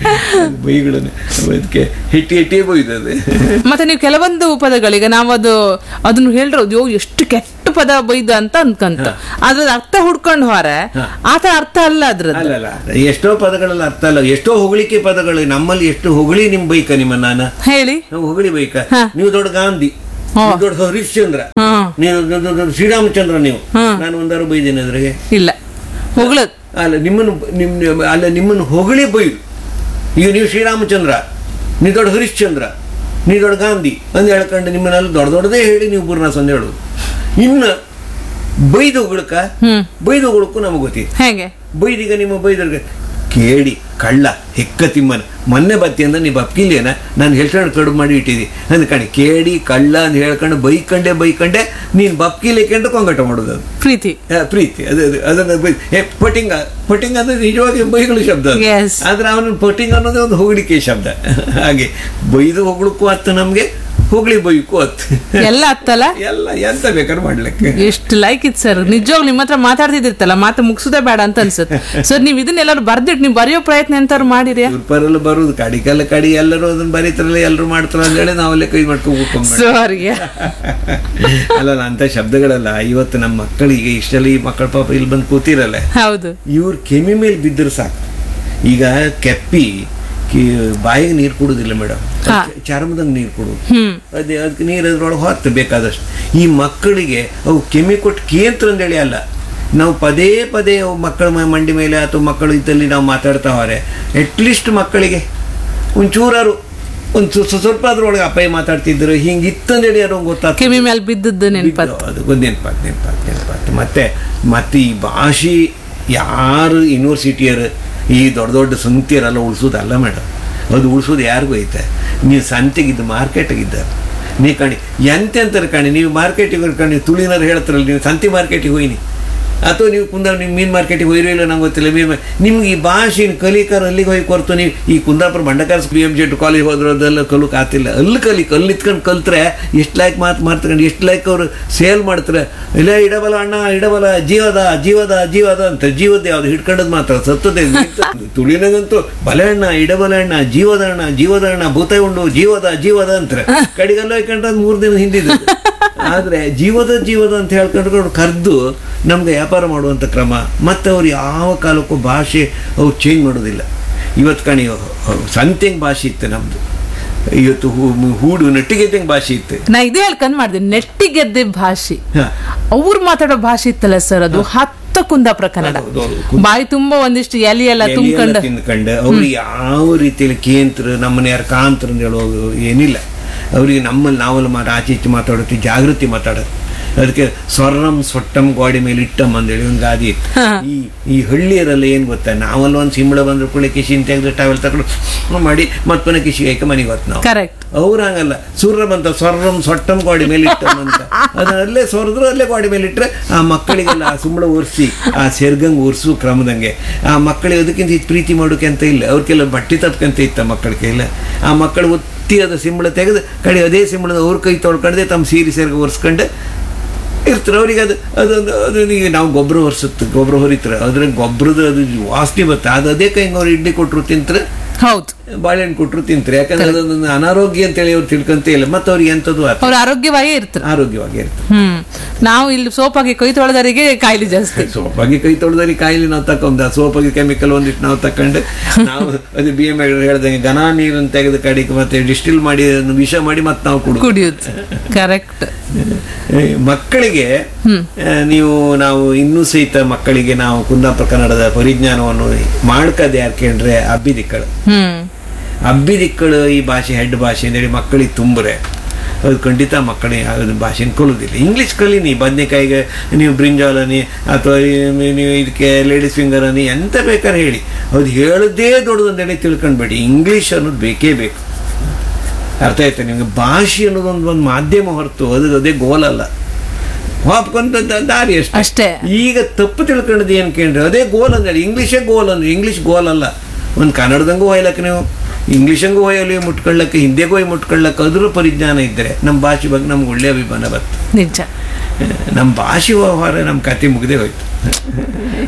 ಬೈಗಳನ್ನು ಅದಕ್ಕೆ ಹೆಟ್ಟಿ ಹೆಟ್ಟಿ ಬೈದದೆ ಮತ್ತೆ ನೀವು ಕೆಲವೊಂದು ಪದಗಳಿಗೆ ನಾವು ಅದು ಅದನ್ನು ಹೇಳಿರೋದು ಯೋ ಎಷ್ಟು ಕೆಟ್ಟ ಪದ ಬೈದ ಅಂತ ಅನ್ಕಂತ ಅದ್ರ ಅರ್ಥ ಹುಡ್ಕೊಂಡು ಹೊರೆ ಆತರ ಅರ್ಥ ಅಲ್ಲ ಅದ್ರದ್ದು ಅಲ್ಲಲ್ಲ ಎಷ್ಟೋ ಪದಗಳಲ್ಲಿ ಅರ್ಥ ಅಲ್ಲ ಎಷ್ಟೋ ಹೊಗಳಿಕೆ ಪದಗಳು ನಮ್ಮಲ್ಲಿ ಎಷ್ಟು ಹೊಗಳಿ ನಿಮ್ ಬೈಕ ನಿಮ್ಮ ನಾನು ಹೇಳಿ ನಾವು ಹೊಗಳಿ ಬೈಕ ನೀವು ದೊಡ್ಡ ಗಾಂಧಿ ನೀವು ದೊಡ್ಡ ಹರಿಶ್ಚಂದ್ರ ಹಾ ನೀವು ದೊಡ್ಡ ದೊಡ್ಡ ಶ್ರೀರಾಮಚಂದ್ರ ನೀವು ನಾನು ಒಂದಾರು ಬೈದೇನೆ ಅದ್ರಾಗೆ ಇಲ್ಲ ಹೊಗಳದ್ ಅಲ್ಲ ನಿಮ್ಮನ್ನು ನಿಮ್ ಅಲ್ಲ ನಿಮ್ಮನ್ನು ಹೊಗಳಿ ಬೈದು ಈಗ ನೀವು ಶ್ರೀರಾಮಚಂದ್ರ ನೀವು ದೊಡ್ಡ ಹರಿಶ್ಚಂದ್ರ ನೀವು ದೊಡ್ಡ ಗಾಂಧಿ ಅಂತ ಹೇಳ್ಕೊಂಡು ನಿಮ್ಮನ್ನೆಲ್ಲ ದೊಡ್ಡ ದೊಡ್ಡದೇ ಹೇಳಿ ನೀವು ಬುರ್ನ ಸಂದೆ ಹೇಳೋದು ಇನ್ನು ಬೈದು ಹೊಗಳಕ ಹ್ಮ್ ಬೈದು ಹೊಗಳಕ್ಕೂ ನಮಗೆ ಗೊತ್ತಿದೆ ಹೇಗೆ ಬೈದೀಗ ನಿಮ್ಮ ಬೈದರ್ಗೆ ಕೇಳಿ ಕಳ್ಳ ಹೆಕ್ಕ ತಿಮ್ಮನ ಮೊನ್ನೆ ಬತ್ತಿ ಅಂದ್ರೆ ನೀವು ಬಪ್ಕಿಲೇನ ನಾನು ಹೇಳ್ಕೊಂಡು ಕಡುಬು ಮಾಡಿ ಇಟ್ಟಿದ್ದಿ ಅಂದ್ಕಣಿ ಕೇಳಿ ಕಳ್ಳ ಅಂತ ಹೇಳ್ಕೊಂಡು ಬೈಕಂಡೆ ಬೈಕಂಡೆ ನೀನು ಬಪ್ಕಿಲೇಕೊಂಡು ಕೊಂಗಟ ಮಾಡೋದು ಅದು ಪ್ರೀತಿ ಆ, ಪ್ರೀತಿ ಅದು ಅದು ಅದನ್ನ ಬೈ ಏ ಪಟಿಂಗ ಪಟಿಂಗ ಅಂದ್ರೆ ನಿಜವಾಗಿ ಬೈಗಳು ಶಬ್ದ ಅದು. Yes. ಆದ್ರೆ ಅವನು ಪಟಿಂಗ್ ಅನ್ನೋದೇ ಒಂದು ಹೊಗಳಿಕೆ ಶಬ್ದ ಹಾಗೆ ಬೈದು ಹೊಗಳಕ್ಕೂ ಅತ್ತು ನಮಗೆ ಹೊಗಳಿ ಬೈಕು ಅತ್ತು ಎಲ್ಲ ಅತ್ತಲ್ಲ ಎಲ್ಲ ಎಂತ ಬೇಕಾದ್ರೆ ಮಾಡ್ಲಿಕ್ಕೆ ಎಷ್ಟು ಲೈಕ್ ಇತ್ತು ಸರ್ ನಿಜವಾಗ್ ನಿಮ್ಮ ಹತ್ರ ಮಾತಾಡ್ತಿದ್ದಿರ್ತಲ್ಲ ಮಾತು ಮುಗಿಸೋದೇ ಬೇಡ ಅಂತ ಅನ್ಸುತ್ತೆ ಸರ್ ನೀವು ಇದನ್ನೆಲ್ಲರೂ ಬರ್ದಿಟ್ಟು ನೀವು ಬರೆಯೋ ಪ್ರಯತ್ನ ಎಂತಾರು ಮಾಡಿರಿ ಇವ್ರ ಬರುದು ಕಡಿಗೆಲ್ಲ ಕಡಿ ಎಲ್ಲರೂ ಅದನ್ನ ಬರೀತಾರಲ್ಲ ಎಲ್ಲರೂ ಮಾಡ್ತಾರ ಅಂತೇಳಿ ನಾವಲ್ಲೇ ಕೈ ಮಾಡ್ಕೊಂಡು ಕೂತ್ಕೊಂಡ್ ಸಾರಿ ಅಲ್ಲ ಅಂತ ಶಬ್ದಗಳಲ್ಲ ಇವತ್ತು ನಮ್ಮ ಮಕ್ಕಳಿಗೆ ಇಷ್ಟೆಲ್ಲ ಈ ಮಕ್ಕಳ ಪಾಪ ಇಲ್ಲಿ ಬಂದು ಕೂತಿರಲ್ಲ ಹೌದು ಇವ್ರು ಕೆಮ್ಮಿ ಮೇಲೆ ಬಿದ್ದರೆ ಸಾಕು ಈಗ ಕೆಪ್ಪಿ ಕಿ- ಬಾಯಿಗೆ ನೀರು ಕೊಡುದಿಲ್ಲ ಮೇಡಮ್ ಹಾ. ಚರ್ಮದಂಗೆ ನೀರು ಕೊಡುದು ಹ್ಮ್ ಅದೇ ಅದಕ್ಕೆ ನೀರು ಅದ್ರೊಳಗೆ ಹೊತ್ತು ಬೇಕಾದಷ್ಟು ಈ ಮಕ್ಕಳಿಗೆ ಅವು ಕೆಮ್ಮಿ ಕೊಟ್ಟು ಕೇಂದ್ರ ಅಂತೇಳಿ ಅಲ್ಲ ನಾವು ಪದೇ ಪದೇ ಅವು ಮಕ್ಕಳ ಮ- ಮಂಡಿ ಮೇಲೆ ಅಥವಾ ಮಕ್ಕಳು ಇದ್ದಲ್ಲಿ ನಾವು ಮಾತಾಡ್ತಾ ಹೋರೆ ಅಟ್ಲೀಸ್ಟ್ ಮಕ್ಕಳಿಗೆ ಒಂಚೂರಾರು ಒಂದು ಸ್ವ- ಸ್ವಲ್ಪ ಅದ್ರೊಳಗೆ ಅಪ್ಪಾಯಿ ಮಾತಾಡ್ತಿದ್ರು ಹಿಂಗೆ ಇತ್ತಂದೇಳಿ ಯಾರೋ ಗೊತ್ತಾಗ್ತದೆ ಕಿವಿ ಮೇಲೆ ಬಿದ್ದದ್ದು ನೆನಪತ್ ಬಿದ್ದು, ಅದು ಒಂದು ನೆನಪಾತ್ ನೆನಪಾತ್ ನೆನಪಾತ್ ಮತ್ತೆ ಮತ್ತೆ ಈ ಭಾಷೆ ಯಾರು ಯೂನಿವರ್ಸಿಟಿಯರು ಈ ದೊಡ್ಡ ದೊಡ್ಡ ಸಂತಿಯರೆಲ್ಲ ಉಳಿಸೋದಲ್ಲ ಮೇಡಮ್ ಅದು ಉಳಿಸೋದು ಯಾರಿಗೂ ಐತೆ ನೀವು ಸಂತೆಗಿದ್ದು ಮಾರ್ಕೆಟಿಗಿದ್ದ ನೀ ಕಣಿ ಎಂತೆಂತಾರೆ ಕಣಿ ನೀವು ಮಾರ್ಕೆಟಿಗೆ ಕಣಿ ತುಳಿನಾರು ಹೇಳ್ತಾರಲ್ಲ ನೀವು ಸಂತೆ ಮಾರ್ಕೆಟಿಗೆ ಹೋಯ್ನಿ ಅಥವಾ ನೀವು ಕುಂದ ನೀವು ಮೀನು ಮಾರ್ಕೆಟಿಗೆ ಹೋಗಿರೋ ಇಲ್ಲ ನಂಗೆ ಗೊತ್ತಿಲ್ಲ ಮೀನು ನಿಮ್ಗೆ ಈ ಭಾಷೆ ಕಲಿಕಾರ ಅಲ್ಲಿಗೆ ಹೋಗಿ ಕೊರ್ತು ನೀವು ಈ ಕುಂದಾಪುರ ಬಂಡಕಾರ್ಸ್ ಬಿ ಎಮ್ ಜೆಟ್ ಕಾಲೇಜ್ ಹೋದ್ರು ಅದೆಲ್ಲ ಕಲಿಕ್ ಆತಿಲ್ಲ ಅಲ್ಲಿ ಕಲಿ ಅಲ್ಲಿ ಇತ್ಕೊಂಡು ಕಲ್ತ್ರೆ ಎಷ್ಟು ಲೈಕ್ ಮಾತು ಮಾರ್ತ್ಕೊಂಡು ಎಷ್ಟು ಲೈಕ್ ಅವರು ಸೇಲ್ ಮಾಡ್ತಾರೆ ಇಲ್ಲ ಇಡಬಲ ಅಣ್ಣ ಇಡಬಲ ಜೀವದ ಜೀವದ ಜೀವದ ಅಂತ ಜೀವದ ಯಾವ್ದು ಹಿಡ್ಕೊಂಡದ್ ಮಾತ್ರ ಸತ್ತದೇ ತುಳಿನಾಗಂತೂ ಬಲೆ ಅಣ್ಣ ಇಡಬಲ ಅಣ್ಣ ಜೀವದ ಅಣ್ಣ ಜೀವದ ಅಣ್ಣ ಭೂತ ಉಂಡು ಜೀವದ ಜೀವದ ಅಂತಾರೆ ಕಡಿಗೆಲ್ಲ ಹೋಯ್ಕೊಂಡ್ರೆ ಮೂರು ದಿನ ಹಿಂದಿದ್ದು ಆದ್ರೆ ಜೀವದ ಜೀವದ ಅಂತ ಹೇಳ್ಕೊಂಡು ಕರೆದು ನಮ್ಗೆ ವ್ಯಾಪಾರ ಮಾಡುವಂಥ ಕ್ರಮ ಮತ್ತೆ ಅವ್ರು ಯಾವ ಕಾಲಕ್ಕೂ ಭಾಷೆ ಅವ್ರು ಚೇಂಜ್ ಮಾಡೋದಿಲ್ಲ ಇವತ್ತು ಕಣಿ ಸಂತೆಂಗ್ ಭಾಷೆ ಇತ್ತು ನಮ್ದು ಇವತ್ತು ಹೂ- ಹೂಡು ನಟ್ಟಿಗೆದ್ದಂಗೆ ಭಾಷೆ ಇತ್ತು ನಾ ಇದೇ ಹೇಳ್ಕೊಂಡ್ ಮಾಡಿದೆ ನೆಟ್ಟಿಗೆದ್ದೆ ಭಾಷೆ ಹ. ಅವ್ರು ಮಾತಾಡೋ ಭಾಷೆ ಇತ್ತಲ್ಲ ಸರ್ ಅದು ಹತ್ತ ಕುಂದಾಪುರ ಕನ್ನಡ ಹೌದು, ಹೌದು. ಬಾಯಿ ತುಂಬಾ ಒಂದಿಷ್ಟು ಎಲಿ ಎಲ್ಲ ಎಲೆ ಎಲ್ಲ ತುಂಬ್ಕೊಂಡು ತಿಂದ್ಕೊಂಡು ಅವ್ರಿಗೆ ಯಾವ ರೀತಿಯಲ್ಲಿ ಕೇಂದ್ರ ನಮ್ಮನ್ನ ಯಾರು ಕಾಂತ್ರ ಅಂತ ಹೇಳೋದು ಏನಿಲ್ಲ ಅವ್ರಿಗೆ ನಮ್ಮಲ್ಲಿ ನಾವಲ್ಲಿ ಮಾಡ ಆಚೆ ಈಚೆ ಮಾತಾಡೋದು ಜಾಗೃತಿ ಮಾತಾಡೋದು ಅದಕ್ಕೆ ಸ್ವರ್ಣಂ ಸೊಟ್ಟಂ ಗೋಡೆ ಮೇಲೆ ಇಟ್ಟಂ ಅಂದೇಳಿ ಒಂದು ಗಾದಿ ಇತ್ತು ಈ ಈ ಹಳ್ಳಿಯರೆಲ್ಲ ಏನು ಗೊತ್ತಾ ನಾವಲ್ಲ ಒಂದು ಸಿಂಬಳ ಬಂದ್ರೆ ಕೂಡ ಕಿಶಿನ್ ತೆಗೆದು ಟಾವೆಲ್ ತಗೊಂಡು ಮಾಡಿ ಮತ್ತೆ ಪುನಃ ಕಿಶಿಗೆ ಹಾಕಿ ಮನೆಗೆ ಹೊತ್ತು ನಾವು ಕರೆಕ್ಟ್ ಅವ್ರು ಹಂಗಲ್ಲ ಸೂರ್ಯ ಬಂತ ಸ್ವರ್ಣಂ ಸೊಟ್ಟಂ ಗೋಡೆ ಮೇಲೆ ಇಟ್ಟಂ ಅಂತ ಅದನ್ನ ಅಲ್ಲೇ ಸೊರದ್ರು ಅಲ್ಲೇ ಗೋಡೆ ಮೇಲೆ ಇಟ್ಟರೆ ಆ ಮಕ್ಕಳಿಗೆಲ್ಲ ಆ ಸುಂಬಳ ಒರೆಸಿ ಆ ಸೆರ್ಗಂಗ್ ಒರೆಸು ಕ್ರಮದಂಗೆ ಆ ಮಕ್ಕಳಿಗೆ ಅದಕ್ಕಿಂತ ಹೆಚ್ಚು ಪ್ರೀತಿ ಮಾಡೋಕೆ ಅಂತ ಇಲ್ಲ ಅವ್ರಿಗೆಲ್ಲ ಬಟ್ಟೆ ತಪ್ಕಂತ ಇತ್ತ ಮಕ್ಕಳ ಕೈಲ ಆ ಮಕ್ಕಳು ಒತ್ತಿ ಅದ ಸಿಂಬಳ ತೆಗೆದು ಕಡೆ ಅದೇ ಸಿಂಬಳದ ಅವ್ರ ಕೈ ತೊಳ್ಕೊಂಡೆ ತಮ್ಮ ಸೀರೆ ಸೆರ್ಗ ಒರೆಸ್ಕೊಂಡು ಇರ್ತಾರೆ ಅವ್ರಿಗೆ ಅದು ಅದೊಂದು ಅದು ಈಗ ನಾವು ಗೊಬ್ಬರ ಹೊರಿಸುತ್ತೆ ಗೊಬ್ಬರ ಹೊರಿತಾರೆ ಅದ್ರ ಗೊಬ್ಬರದ ಅದು ವಾಸನೆ ಬರುತ್ತೆ ಅದು ಅದೇ ಕೈಗೆ ಅವ್ರು ಇಡ್ಲಿ ಕೊಟ್ಟರು ತಿಂತಾರೆ ಹೌದು ಬಾಳೆಹಣ್ಣು ಕೊಟ್ಟರು ತಿಂತಾರೆ ಯಾಕಂದ್ರೆ ಅದೊಂದು ಅನಾರೋಗ್ಯ ಅಂತೇಳಿ ಅವ್ರು ತಿಳ್ಕೊಂತ ಇಲ್ಲ ಮತ್ತೆ ಅವ್ರಿಗೆ ಎಂಥದ್ದು ಆತ ಅವ್ರು ಆರೋಗ್ಯವಾಗಿ ಇರ್ತಾರೆ ಆರೋಗ್ಯವಾಗಿ ಇರ್ತದೆ ಹ್ಮ್ ನಾವು ಇಲ್ಲಿ ಸೋಪಾಗಿ ಕೈ ತೊಳೆದವರಿಗೆ ಕಾಯಿಲೆ ಜಾಸ್ತಿ ಸೋಪಾಗಿ ಕೈ ತೊಳೆದರಿ ಕಾಯಿಲೆ ನಾವು ತಕೊಂಡ ಸೋಪಾಗಿ ಕೆಮಿಕಲ್ ಒಂದಿಟ್ಟು ನಾವು ತಕೊಂಡು ನಾವು ಅದು ಬಿ ಎಮ್ ಹೇಳ್ದಂಗೆ ಘನ ನೀರನ್ನು ತೆಗೆದು ಕಡಿಗೆ ಮತ್ತೆ ಡಿಸ್ಟಿಲ್ ಮಾಡಿ ಅದನ್ನು ವಿಷ ಮಾಡಿ ಮತ್ತೆ ನಾವು ಕುಡಿದು ಕುಡಿಯೋದು ಕರೆಕ್ಟ್ ಮಕ್ಕಳಿಗೆ ಆ, ನೀವು ನಾವು ಇನ್ನೂ ಸಹಿತ ಮಕ್ಕಳಿಗೆ ನಾವು ಕುಂದಾಪುರ ಕನ್ನಡದ ಪರಿಜ್ಞಾನವನ್ನು ಮಾಡ್ಕದೆ ಯಾಕೆಂದ್ರೆ ಅಬ್ಬಿದಿಕ್ಕಳು ಹ್ಮ್ ಅಬ್ಬಿದಿಕ್ಕಳು ಈ ಭಾಷೆ ಹೆಡ್ ಭಾಷೆ ಅಂತೇಳಿ ಮಕ್ಕಳಿಗೆ ತುಂಬರೆ ಅದು ಖಂಡಿತ ಮಕ್ಕಳಿಗೆ ಅದು ಭಾಷೆನ ಕಲಿಯೋದಿಲ್ಲ ಇಂಗ್ಲೀಷ್ ಕಲೀನಿ ಬದನೆಕಾಯಿಗೆ ನೀವು ಬ್ರಿಂಜಾಲನಿ ಅಥವಾ ಈ- ನೀವು ಇದಕ್ಕೆ ಲೇಡೀಸ್ ಫಿಂಗರ್ ಅನಿ ಎಂತ ಬೇಕಾದ್ರೆ ಹೇಳಿ ಅದು ಹೇಳೋದೇ ದೊಡ್ಡದು ಅಂತೇಳಿ ತಿಳ್ಕೊಂಡ್ಬೇಡಿ ಇಂಗ್ಲೀಷ್ ಅನ್ನೋದು ಬೇಕೇ ಬೇಕು ಅರ್ಥ ಆಯ್ತಾ ನಿಮಗೆ ಭಾಷೆ ಅನ್ನೋದು ಒಂದು ಒಂದು ಮಾಧ್ಯಮ ಹೊರತು ಅದು ಅದೇ ಗೋಲಲ್ಲ ಹಾಪ್ಕೊಂತ ದಾರಿ ಅಷ್ಟೇ ಅಷ್ಟೇ ಈಗ ತಪ್ಪು ತಿಳ್ಕೊಂಡದ್ದು ಏನು ಕೇಳ್ರಿ ಅದೇ ಗೋಲ್ ಅಂದ್ರೆ ಇಂಗ್ಲೀಷೇ ಗೋಲ್ ಅಂದ್ರೆ ಇಂಗ್ಲೀಷ್ ಗೋಲ್ ಅಲ್ಲ ಒಂದು ಕನ್ನಡದಂಗೂ ಒಯ್ಲಕ್ಕೆ ನೀವು ಇಂಗ್ಲೀಷಂಗೂ ಒಯ್ಯಲಿ ಮುಟ್ಕೊಳ್ಳಕ್ಕೆ ಹಿಂದಿಗೂ ಹೋಗಿ ಮುಟ್ಕೊಳ್ಳಕ್ಕೆ ಅದ್ರ ಪರಿಜ್ಞಾನ ಇದ್ದರೆ ನಮ್ಮ ಭಾಷೆ ಬಗ್ಗೆ ನಮ್ಗೆ ಒಳ್ಳೆ ಅಭಿಮಾನ ಬರ್ತದೆ ನಿಜ ನಮ್ಮ ಭಾಷೆ ವ್ಯವಹಾರ ನಮ್ಮ ಕತೆ ಮುಗ್ದೇ ಹೋಯ್ತು ಎಷ್ಟು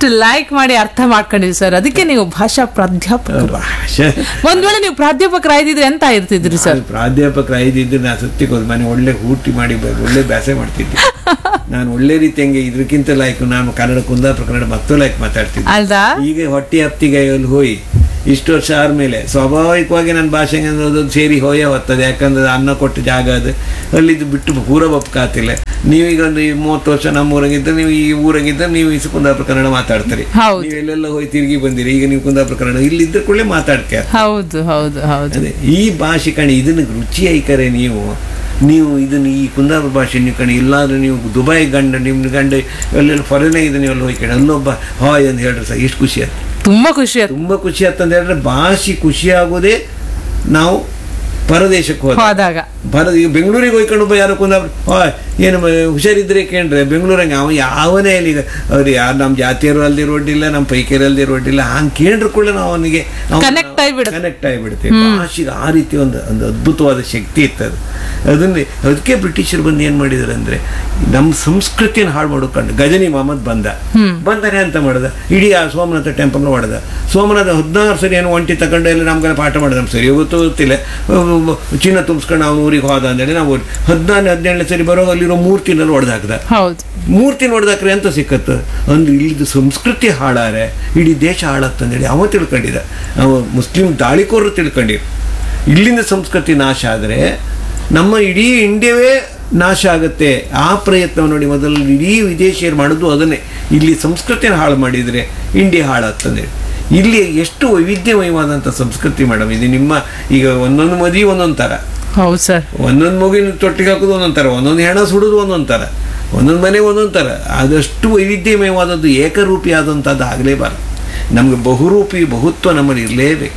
ಎಷ್ಟು ಲೈಕ್ ಮಾಡಿ ಅರ್ಥ ಮಾಡ್ಕೊಂಡಿದ್ರಿ ಸರ್ ಅದಕ್ಕೆ ನೀವು ಭಾಷಾ ಪ್ರಾಧ್ಯಾಪಕರು ಭಾಷೆ ಒಂದ್ ವೇಳೆ ನೀವು ಪ್ರಾಧ್ಯಾಪಕರಾಗಿದ್ರೆ ಎಂತ ಇರ್ತಿದ್ರಿ ಸರ್ ನಾನು ಪ್ರಾಧ್ಯಾಪಕರು ಐದಿದ್ದು ನಾನು ಸತ್ಯಕ್ಕೆ ಹೋದ್ ಮನೆ ಒಳ್ಳೆ ಊಟಿ ಮಾಡಿ ಬ- ಒಳ್ಳೆ ಬ್ಯಾಸೆ ಮಾಡ್ತಿದ್ದೆ ನಾನು ಒಳ್ಳೆ ರೀತಿ ಹಂಗೆ ಇದಕ್ಕಿಂತ ಲೈಕ್ ನಾನು ಕನ್ನಡ ಕುಂದಾಪುರ ಕನ್ನಡ ಮತ್ತು ಲೈಕ್ ಮಾತಾಡ್ತಿದ್ದೆ ಅಲ್ದಾ ಈಗ ಹೊಟ್ಟೆ ಹಪ್ತಿಗೆ ಅಲ್ಲಿ ಹೋಗಿ ಇಷ್ಟು ವರ್ಷ ಆದ್ಮೇಲೆ ಸ್ವಾಭಾವಿಕವಾಗಿ ನನ್ನ ಭಾಷೆಗೆ ಅನ್ನೋದು ಸೇರಿ ಹೋಯೇ ಹೋಗ್ತದೆ ಯಾಕಂದ್ರೆ ಅನ್ನ ಕೊಟ್ಟ ಜಾಗ ಅದು ಅಲ್ಲಿದ್ದು ಬಿಟ್ಟು ಪೂರ ಬಪ್ಕಾತಿಲ್ಲ ನೀವೀಗ ಒಂದು ಈ ಮೂವತ್ತು ವರ್ಷ ನಮ್ಮ ಊರಾಗಿದ್ದ ನೀವು ಈ ಊರಾಗಿದ್ದ ನೀವು ಈ ಕುಂದಾಪುರ ಕನ್ನಡ ಮಾತಾಡ್ತೀರಿ ಹೌದು. ನೀವು ಎಲ್ಲೆಲ್ಲ ಹೋಗಿ ತಿರುಗಿ ಬಂದಿರಿ ಈಗ ನೀವು ಕುಂದಾಪುರ ಕನ್ನಡ ಇಲ್ಲಿದ್ದ ಕೂಡಲೇ ಮಾತಾಡ್ತೀರ ಹೌದು ಹೌದು ಹೌದು ಅದೇ ಈ ಭಾಷೆ ಕಣಿ ಇದನ್ನ ರುಚಿ ಐಕರೆ ನೀವು ನೀವು ಇದನ್ನ ಈ ಕುಂದಾಪುರ ಭಾಷೆ ನೀವು ಕಣಿ ಇಲ್ಲಾಂದ್ರೆ ನೀವು ದುಬೈ ಗಂಡ ನಿಮ್ಮ ಗಂಡ ಎಲ್ಲೆಲ್ಲ ಫಾರಿನಾಗ ಇದೆ ನೀವು ಅಲ್ಲಿ ಹೋಗಿ ಕಣಿ ಅಲ್ಲೊಬ್ಬ ಹಾಯ್ ಅಂತ ಹೇಳ್ರಿ ಸರ್ ಎಷ್ಟು ಖುಷಿ ಆಯ್ತು ತುಂಬಾ ಖುಷಿ ಆಯ್ತು ತುಂಬ ಖುಷಿ ಆಯ್ತಂತ ಹೇಳಿದ್ರೆ ಭಾಷೆ ಖುಷಿ ಆಗೋದೇ ನಾವು ಪರದೇಶಕ್ಕೆ ಹೋದ ಹೋದಾಗ ಭಾರತ ಈಗ ಬೆಂಗಳೂರಿಗೆ ಹೋಯ್ಕೊಂಡು ಒಬ್ಬ ಯಾರೋ ಕುಂದಾಪುರ ಹಾಯ್ ಏನು ಮ- ಹುಷಾರಿದ್ರೆ ಕೇಳ್ರೆ ಬೆಂಗಳೂರಂಗೆ ಅವ ಯಾವನೇ ಇಲ್ಲಿ ಈಗ ಅವ್ರು ಯಾರು ನಮ್ಮ ಜಾತಿಯರು ಅಲ್ದಿ ರೋಡಿಲ್ಲ ನಮ್ಮ ಪೈಕಿಯರು ಅಲ್ದಿ ರೋಡಿಲ್ಲ ಹಂಗೆ ಕೇಳ್ರು ಕೂಡ ನಾವು ಅವನಿಗೆ Connect ಆಗ್ಬಿಡುತ್ತೆ. ಕನೆಕ್ಟ್ ಆಗಿಬಿಡ್ತೇವೆ ಭಾಷೆಗೆ ಆ ರೀತಿ ಒಂದು ಒಂದು ಅದ್ಭುತವಾದ ಶಕ್ತಿ ಇತ್ತದು ಅದನ್ನೇ ಅದಕ್ಕೆ ಬ್ರಿಟಿಷರು ಬಂದು ಏನು ಮಾಡಿದ್ರು ಅಂದ್ರೆ ನಮ್ಮ ಸಂಸ್ಕೃತಿಯನ್ನು ಹಾಳು ಮಾಡೋಕಂಡು ಗಜನಿ ಮೊಹಮ್ಮದ್ ಬಂದ ಬಂದರೆ ಅಂತ ಮಾಡ್ದ ಇಡೀ ಆ ಸೋಮನಾಥ ಟೆಂಪಲ್ ಹೊಡೆದ ಸೋಮನಾಥ ಹದಿನಾರು ಸರಿ ಏನು ಒಂಟಿ ತಗೊಂಡು ಎಲ್ಲ ನಮ್ಗೆಲ್ಲ ಪಾಠ ಮಾಡಿದ ನಮ್ಗೆ ಸರಿ ಗೊತ್ತು ಗೊತ್ತಿಲ್ಲ ಅಹ್ ಚಿನ್ನ ತುಂಬಿಸ್ಕೊಂಡು ಅವ್ನು ಊರಿಗೆ ಹೋದ ಅಂತೇಳಿ ನಾವು ಹದಿನಾರು ಹದಿನೇಳನೇ ಸರಿ ಬರೋ ಅಲ್ಲಿರೋ ಮೂರ್ತಿನಲ್ಲಿ ಹೊಡೆದಾಕ್ದ ಹೌದು ಮೂರ್ತಿ ನೋಡಿದಾಕ್ರೆ ಎಂತ ಸಿಕ್ಕತ್ತು ಅಂದ್ರೆ ಇಲ್ಲಿದ್ದು ಸಂಸ್ಕೃತಿ ಹಾಳಾರೆ ಇಡೀ ದೇಶ ಹಾಳಾಗ್ತಂದೇಳಿ ಅವ ತಿಳ್ಕೊಂಡಿದ್ದ ಅವ ಮುಸ್ಲಿಂ ದಾಳಿಕೋರರು ತಿಳ್ಕೊಂಡಿರು ಇಲ್ಲಿಂದ ಸಂಸ್ಕೃತಿ ನಾಶ ಆದರೆ ನಮ್ಮ ಇಡೀ ಇಂಡಿಯಾವೇ ನಾಶ ಆಗುತ್ತೆ ಆ ಪ್ರಯತ್ನ ನೋಡಿ ಮೊದಲು ಇಡೀ ವಿದೇಶಿಯರು ಮಾಡೋದು ಅದನ್ನೇ ಇಲ್ಲಿ ಸಂಸ್ಕೃತಿಯನ್ನು ಹಾಳು ಮಾಡಿದರೆ ಇಂಡಿಯಾ ಹಾಳಾಗ್ತದೆ ಇಲ್ಲಿ ಎಷ್ಟು ವೈವಿಧ್ಯಮಯವಾದಂಥ ಸಂಸ್ಕೃತಿ ಮೇಡಮ್ ಇದು ನಿಮ್ಮ ಈಗ ಒಂದೊಂದು ಮದುವೆ ಒಂದೊಂದು ಥರ ಹೌದು ಸರ್ ಒಂದೊಂದು ಮಗುವಿನ ತೊಟ್ಟಿಗೆ ಹಾಕೋದು ಒಂದೊಂದು ಥರ ಒಂದೊಂದು ಹೆಣ ಸುಡೋದು ಒಂದೊಂದು ಥರ ಒಂದೊಂದು ಮನೆಗೆ ಒಂದೊಂದು ಥರ ಆದಷ್ಟು ವೈವಿಧ್ಯಮಯವಾದದ್ದು ಏಕರೂಪಿ ಆದಂಥದ್ದು ಆಗಲೇಬಾರದು ನಮಗೆ ಬಹುರೂಪಿ ಬಹುತ್ವ ನಮ್ಮಲ್ಲಿ ಇರಲೇಬೇಕು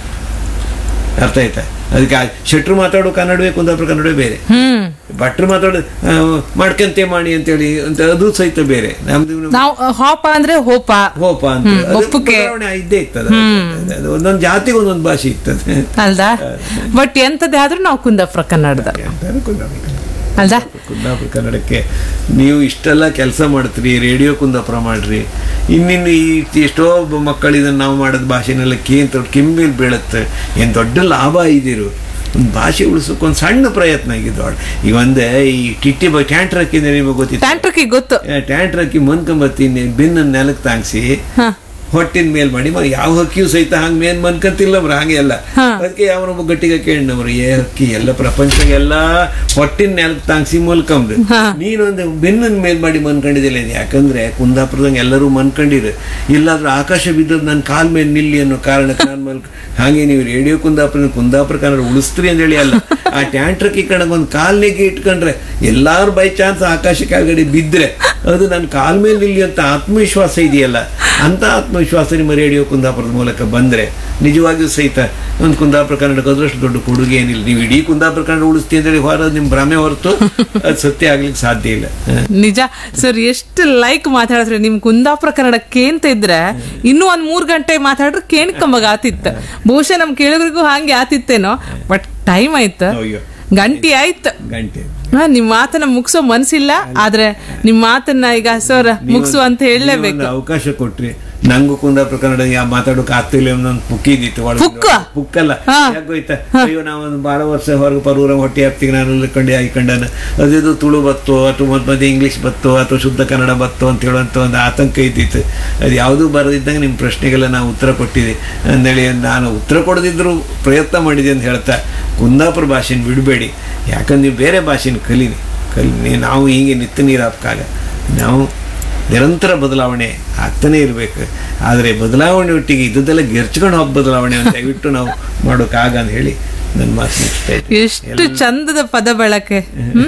ಅರ್ಥ ಆಯ್ತಾ ಅದಕ್ಕೆ ಆ ಶೆಟ್ರು ಮಾತಾಡೋ ಕನ್ನಡವೇ ಕುಂದಾಪುರ ಕನ್ನಡವೇ ಬೇರೆ ಹ್ಮ್ ಭಟ್ರು ಮಾತಾಡೋ ಆ, ಮಾಡ್ಕಂತೆ ಮಾಡಿ ಅಂತೇಳಿ ಅಂತ ಅದು ಸಹಿತ ಬೇರೆ ನಮ್ದು ನಾವು ಹೋಪ ಅಂದ್ರೆ ಹೋಪ ಹೋಪ ಅಂತ ಹ್ಮ್, ಅದು ಒಪ್ಪುಗೆ. ಬದಲಾವಣೆ ಇದ್ದೇ ಇರ್ತದೆ ಅದು ಒಂದೊಂದು ಜಾತಿಗೆ ಒಂದೊಂದು ಭಾಷೆ ಇರ್ತದೆ ಅಲ್ದಾ ಬಟ್ ಎಂತದೇ ಆದ್ರೂ ನಾವು ಕುಂದಾಪುರ ಕನ್ನಡದ ಅಂತಾರೆ ಕುಂದಾಪುರ ಕನ್ನಡ. ಅಲ್ದಾ ಕುಂದಾಪುರ ಕನ್ನಡಕ್ಕೆ ನೀವು ಇಷ್ಟೆಲ್ಲ ಕೆಲಸ ಮಾಡ್ತೀರಿ ರೇಡಿಯೋ ಕುಂದಾಪುರ ಮಾಡ್ರಿ ಇನ್ನಿನ್ನು ಈ ಎಷ್ಟೋ ಬ- ಮಕ್ಕಳು ಇದನ್ನು ನಾವು ಮಾಡೋದು ಭಾಷೆನೆಲ್ಲ ಕೇಂತ ಕೆಮ್ಮಿಲ್ ಬೀಳುತ್ತೆ ಏನು ದೊಡ್ಡ ಲಾಭ ಇದಿರು ಒಂದು ಭಾಷೆ ಉಳಿಸೋಕೆ ಒಂದು ಸಣ್ಣ ಪ್ರಯತ್ನ ಆಗಿದ್ದು ಈಗ ಒಂದೇ ಈ ಟಿಟ್ಟಿ ಬ ಟ್ಯಾಂಟ್ರ್ ಹಾಕಿದ್ರೆ ನಿಮಗೆ ಗೊತ್ತಿತ್ತು ಟ್ಯಾಂಟ್ರಕ್ಕೆ ಗೊತ್ತು ಟ್ಯಾಂಟ್ರ್ ಹಾಕಿ ಮನ್ಕೊಂಬತ್ತೀನಿ ಬೆನ್ನ ನೆಲಕ್ಕೆ ತಾಂಗ್ಸಿ ಹ ಹೊಟ್ಟಿನ ಮೇಲ್ ಮಾಡಿ ಮ- ಯಾವ ಹಕ್ಕಿಯೂ ಸಹಿತ ಹಂಗೆ ಮೇನ್ ಮನ್ಕಂತಿಲ್ಲ ಅವ್ರು ಹಾಗೆ ಅಲ್ಲ ಹಾ. ಅದಕ್ಕೆ ಯಾವನೊಬ್ಬ ಗಟ್ಟಿಗೆ ಕೇಳಿನವ್ರು ಏ ಹಕ್ಕಿ ಎಲ್ಲ ಪ್ರಪಂಚಗೆಲ್ಲ ಹೊಟ್ಟಿನ ನೆಲಕ್ಕೆ ತಾಂಗ್ಸಿ ಮಲ್ಕಂಬ್ರು ಹಾ. ನೀನೊಂದು ಬೆನ್ನನ್ ಮೇಲ್ ಮಾಡಿ ಮನ್ಕೊಂಡಿದ್ದಿಲ್ಲ ಇದು ಯಾಕಂದ್ರೆ ಕುಂದಾಪುರದಂಗೆ ಎಲ್ಲರೂ ಮನ್ಕೊಂಡಿರು ಇಲ್ಲಾದ್ರೂ ಆಕಾಶ ಬಿದ್ದದ್ದು ನನ್ನ ಕಾಲ್ ಮೇಲೆ ನಿಲ್ಲಿ ಅನ್ನೋ ಕಾರಣಕ್ಕೆ ನಾನು ಮಲ್ಕ ಹಾಗೆ ನೀವು ರೇಡಿಯೋ ಕುಂದಾಪುರ ಕುಂದಾಪುರ ಕನ್ನಡ ಉಳಿಸ್ತ್ರಿ ಅಂತೇಳಿ ಅಲ್ಲ ಆ ಟ್ಯಾಂಟ್ರಕ್ಕೆ ಕಣಕ್ಕೆ ಒಂದು ಕಾಲ್ ನೆಗೆ ಇಟ್ಕೊಂಡ್ರೆ ಎಲ್ಲಾರು ಬೈ ಚಾನ್ಸ್ ಆಕಾಶ ಕೆಳಗಡೆ ಬಿದ್ದರೆ ಅದು ನನ್ನ ಕಾಲ್ ಮೇಲೆ ನಿಲ್ಲಿ ಅಂತ ಆತ್ಮವಿಶ್ವಾಸ ಇದೆಯಲ್ಲ ಅಂತ ಆತ್ಮವಿಶ್ವಾಸ ನಿಮ್ಮ ರೇಡಿಯೋ ಕುಂದಾಪುರದ ಮೂಲಕ ಬಂದರೆ ನಿಜವಾಗಿಯೂ ಸಹಿತ ಒಂದು ಕುಂದಾಪುರ ಕನ್ನಡಕ್ಕೆ ಅದರಷ್ಟು ದೊಡ್ಡ ಕೊಡುಗೆ ಏನಿಲ್ಲ ನೀವು ಇಡೀ ಕುಂದಾಪುರ ಕನ್ನಡ ಉಳಿಸ್ತೀವಿ ಅಂತೇಳಿ ಹೊರ ನಿಮ್ಮ ಭ್ರಮೆ ಹೊರತು ಅದು ಸತ್ಯ ಆಗ್ಲಿಕ್ಕೆ ಸಾಧ್ಯ ಇಲ್ಲ ಹ. ನಿಜ ಸರ್ ಎಷ್ಟು ಲೈಕ್ ಮಾತಾಡಿದ್ರೆ ನಿಮ್ ಕುಂದಾಪುರ ಕನ್ನಡ ಕೇಂತ ಇದ್ರೆ ಇನ್ನೂ ಒಂದ್ ಮೂರ್ ಗಂಟೆ ಮಾತಾಡ್ರೆ ಕೇಣ್ಕಂಬಾಗ ಆತಿತ್ತು ಬಹುಶಃ ನಮ್ ಕೇಳಿದ್ರಿಗೂ ಹಂಗೆ ಆತಿತ್ತೇನೋ ಬಟ್ ಟೈಮ್ ಆಯ್ತು ಅಯ್ಯೋ ಗಂಟೆ ಆಯ್ತು ಗಂಟೆ ಹಾ ನಿಮ್ ಮಾತನ್ನ ಮುಗಿಸೋ ಮನ್ಸಿಲ್ಲ ಆದ್ರೆ ನಿಮ್ ಮಾತನ್ನ ಈಗ ಸರ್ ಮುಗಿಸು ಅಂತ ಹೇಳಲೇಬೇಕು ನೀವೊಂದು ಅವಕಾಶ ಕೊಟ್ರಿ ನಂಗೂ ಕುಂದಾಪುರ ಕನ್ನಡ ಯಾ ಮಾತಾಡೋಕೆ ಆಗ್ತಿಲ್ಲ ಅನ್ನೊಂದು ಪುಕ್ಕಿದಿತ್ತು ಒಳಗೆ ಪುಕ್ಕ? ಪುಕ್ಕಲ್ಲ ಹಾ. ಯಾಕೋಯ್ತಾ ಅಯ್ಯೋ ನಾವೊಂದು ಬಾಳ ವರ್ಷ ಹೊರಗೆ ಪರೂರ ಹೊಟ್ಟೆ ಹತ್ತಿಗೆ ನಾನು ಇಳ್ಕೊಂಡು ಆಯ್ಕೊಂಡಾನ ಅದಿದು ತುಳು ಬತ್ತೋ ಅಥವಾ ಮತ್ತೆ ಮತ್ತೆ ಇಂಗ್ಲೀಷ್ ಬತ್ತೋ ಅಥವಾ ಶುದ್ಧ ಕನ್ನಡ ಬತ್ತೋ ಅಂತ ಹೇಳುವಂಥ ಒಂದು ಆತಂಕ ಇದ್ದಿತ್ತು ಅದು ಯಾವುದೂ ಬರದಿದ್ದಂಗೆ ನಿಮ್ಮ ಪ್ರಶ್ನೆಗೆಲ್ಲ ನಾವು ಉತ್ತರ ಕೊಟ್ಟಿದೆ ಅಂದೇಳಿ ನಾನು ಉತ್ತರ ಕೊಡದಿದ್ದರೂ ಪ್ರಯತ್ನ ಮಾಡಿದೆ ಅಂತ ಹೇಳ್ತಾ ಕುಂದಾಪುರ ಭಾಷೆನ ಬಿಡಬೇಡಿ ಯಾಕಂದ್ರೆ ನೀವು ಬೇರೆ ಭಾಷೆನ ಕಲೀನಿ ಕಲಿ ನಾವು ಹೀಗೆ ನಿತ್ಯ ನೀರು ಹಾಕಾಗ ನಾವು ನಿರಂತರ ಬದಲಾವಣೆ ಆಗ್ತಾನೆ ಇರಬೇಕು ಆದರೆ ಬದಲಾವಣೆ ಒಟ್ಟಿಗೆ ಇದ್ದದೆಲ್ಲ ಗೆರ್ಚ್ಕೊಂಡು ಹೋಗಿ ಬದಲಾವಣೆ ಅಂತ ದಯವಿಟ್ಟು ನಾವು ಮಾಡೋಕ್ಕಾಗ ಅಂತ ಹೇಳಿ ನನ್ನ ಮಾತು ಮುಗಿಸ್ತಾ ಇದ್ದೀನಿ. ಎಷ್ಟು ಚಂದದ ಪದ ಬಳಕೆ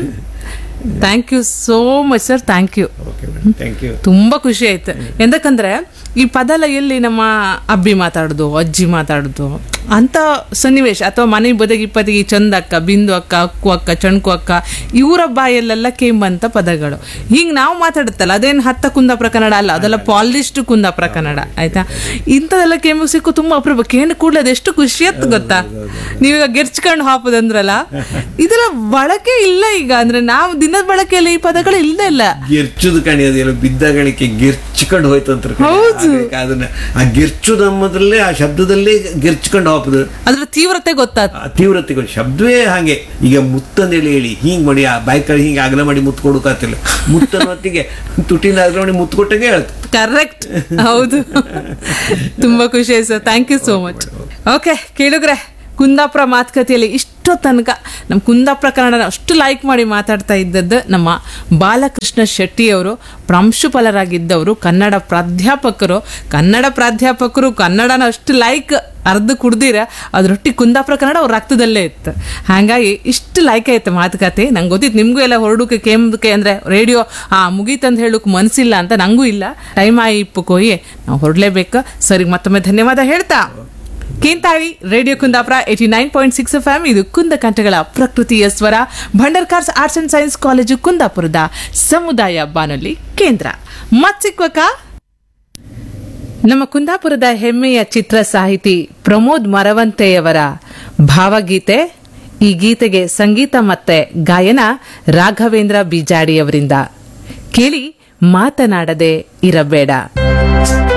thank you so much sir thank you okay madam thank you ತುಂಬಾ ಖುಷಿ ಆಯ್ತು ಎಂದಕ್ಕಂದ್ರೆ ಈ ಪದ ಎಲ್ಲ ಎಲ್ಲಿ ನಮ್ಮ ಅಬ್ಬಿ ಮಾತಾಡುದು ಅಜ್ಜಿ ಮಾತಾಡುದು ಅಂತ ಸನ್ನಿವೇಶ ಅಥವಾ ಮನೆ ಬದಗಿ ಪದಗಿ ಚಂದಕ್ಕ ಬಿಂದು ಅಕ್ಕ ಅಕ್ಕು ಅಕ್ಕ ಚಣ್ಕು ಅಕ್ಕ ಇವರ ಬಾಯಲ್ಲೆಲ್ಲ ಕೇಂಬಂತ ಪದಗಳು ಹಿಂಗ್ ನಾವು ಮಾತಾಡುತ್ತಲ್ಲ ಅದೇನು ಹತ್ತ ಕುಂದಾಪುರ ಕನ್ನಡ ಅಲ್ಲ ಅದೆಲ್ಲ ಪಾಲಿಶ್ಡ್ ಕುಂದಾಪುರ ಕನ್ನಡ ಆಯ್ತಾ ಇಂಥದೆಲ್ಲ ಕೇಂಬು ಸಿಕ್ಕು ತುಂಬಾ ಅಪರೂಪ ಕೇಂದ್ರ ಕೂಡಲೇ ಅದೆಷ್ಟು ಖುಷಿ ಆಯ್ತು ಗೊತ್ತಾ ನೀವೀಗ ಗೆರ್ಚ್ಕೊಂಡು ಹಾಪುದಂದ್ರಲ್ಲ ಇದೆಲ್ಲ ಬಳಕೆ ಇಲ್ಲ ಈಗ ಅಂದ್ರೆ ನಾವು ದಿನದ ಬಳಕೆಯಲ್ಲಿ ಈ ಪದಗಳು ಇಲ್ಲದೇ ಇಲ್ಲ ಗೆರ್ಚುದು ಕಣಿ ಅದೆಲ್ಲ ಬಿದ್ದಗಳಿಗೆ ಗೆರ್ಚಿ ಗಿರ್ಚ್ಕೊಂಡು ಹೋಯ್ತು ಅಂತ ಅದನ್ನ ಆ ಗಿರ್ಚು ನಮ್ಮದ್ರಲ್ಲೇ ಆ ಶಬ್ದದಲ್ಲೇ ಗಿರ್ಚ್ಕೊಂಡು ಹೋಗ್ತದೆ ಅದ್ರ ತೀವ್ರತೆ ಗೊತ್ತಾತ್ ಆ ತೀವ್ರತೆಗಳು ಶಬ್ದವೇ ಹಾಗೆ ಈಗ ಮುತ್ತಂದೇಳಿ ಹೇಳಿ ಹಿಂಗ್ ಮಾಡಿ ಆ ಬಾಯ್ಕಳಿ ಹಿಂಗೆ ಅಗಲ ಮಾಡಿ ಮುತ್ತು ಕೊಡೋಕಾತಿಲ್ಲ ಮುತ್ತನ ಹೊತ್ತಿಗೆ ತುಟಿನ ಅಗಲ ಮಾಡಿ ಮುತ್ತು ಕೊಟ್ಟಂಗೆ ಹೇಳ್ತು ಕರೆಕ್ಟ್ ಹೌದು ತುಂಬಾ ಖುಷಿ ಆಯ್ತು sir thank you so much okay ಕೇಳಿದ್ರೆ ಕುಂದಾಪುರ ಮಾತುಕತೆಯಲ್ಲಿ ಇಷ್ಟೋ ತನಕ ನಮ್ಮ ಕುಂದಾಪುರ ಕನ್ನಡನ ಅಷ್ಟು ಲೈಕ್ ಮಾಡಿ ಮಾತಾಡ್ತಾ ಇದ್ದದ್ದು ನಮ್ಮ ಬಾಲಕೃಷ್ಣ ಶೆಟ್ಟಿ ಅವರು ಪ್ರಾಂಶುಪಾಲರಾಗಿದ್ದವರು ಕನ್ನಡ ಪ್ರಾಧ್ಯಾಪಕರು ಕನ್ನಡ ಪ್ರಾಧ್ಯಾಪಕರು ಕನ್ನಡನ ಅಷ್ಟು ಲೈಕ್ ಅರ್ಧ ಕುಡ್ದಿರ ಅದ್ರೊಟ್ಟಿಗೆ ಕುಂದಾಪುರ ಕನ್ನಡ ಅವ್ರ ರಕ್ತದಲ್ಲೇ ಇತ್ತು ಹಾಗಾಗಿ ಇಷ್ಟು ಲೈಕ್ ಆಯ್ತು ಮಾತುಕತೆ ನಂಗೆ ಗೊತ್ತಿತ್ತು ನಿಮಗೂ ಎಲ್ಲ ಹೊರಡೋಕೆ ಕೇಂಬಕ್ಕೆ ಅಂದರೆ ರೇಡಿಯೋ ಆ ಮುಗೀತಂತ ಹೇಳೋಕೆ ಮನಸ್ಸಿಲ್ಲ ಅಂತ ನಂಗೂ ಇಲ್ಲ ಟೈಮ್ ಆಯಿ ಇಪ್ಪು ಕೊಯ್ಯೆ ನಾವು ಹೊರಡ್ಲೇಬೇಕು ಸರಿ ಮತ್ತೊಮ್ಮೆ ಧನ್ಯವಾದ ಹೇಳ್ತಾ ಕೇಂತಾಳಿ radio Kundapura eighty nine point six F M ಇದು ಕುಂದ ಕಂಠಗಳ ಪ್ರಕೃತಿಯ ಸ್ವರ Bhandarkars arts and science college ಕುಂದಾಪುರದ ಸಮುದಾಯ ಬಾನುಲಿ ಕೇಂದ್ರ ಮತ್ತಿಕ್ವಕ ನಮ್ಮ ಕುಂದಾಪುರದ ಹೆಮ್ಮೆಯ ಚಿತ್ರ ಸಾಹಿತಿ ಪ್ರಮೋದ್ ಮರವಂತೆಯವರ ಭಾವಗೀತೆ ಈ ಗೀತೆಗೆ ಸಂಗೀತ ಮತ್ತೆ ಗಾಯನ ರಾಘವೇಂದ್ರ ಬಿಜಾಡಿಯವರಿಂದ ಕೇಳಿ ಮಾತನಾಡದೆ ಇರಬೇಡ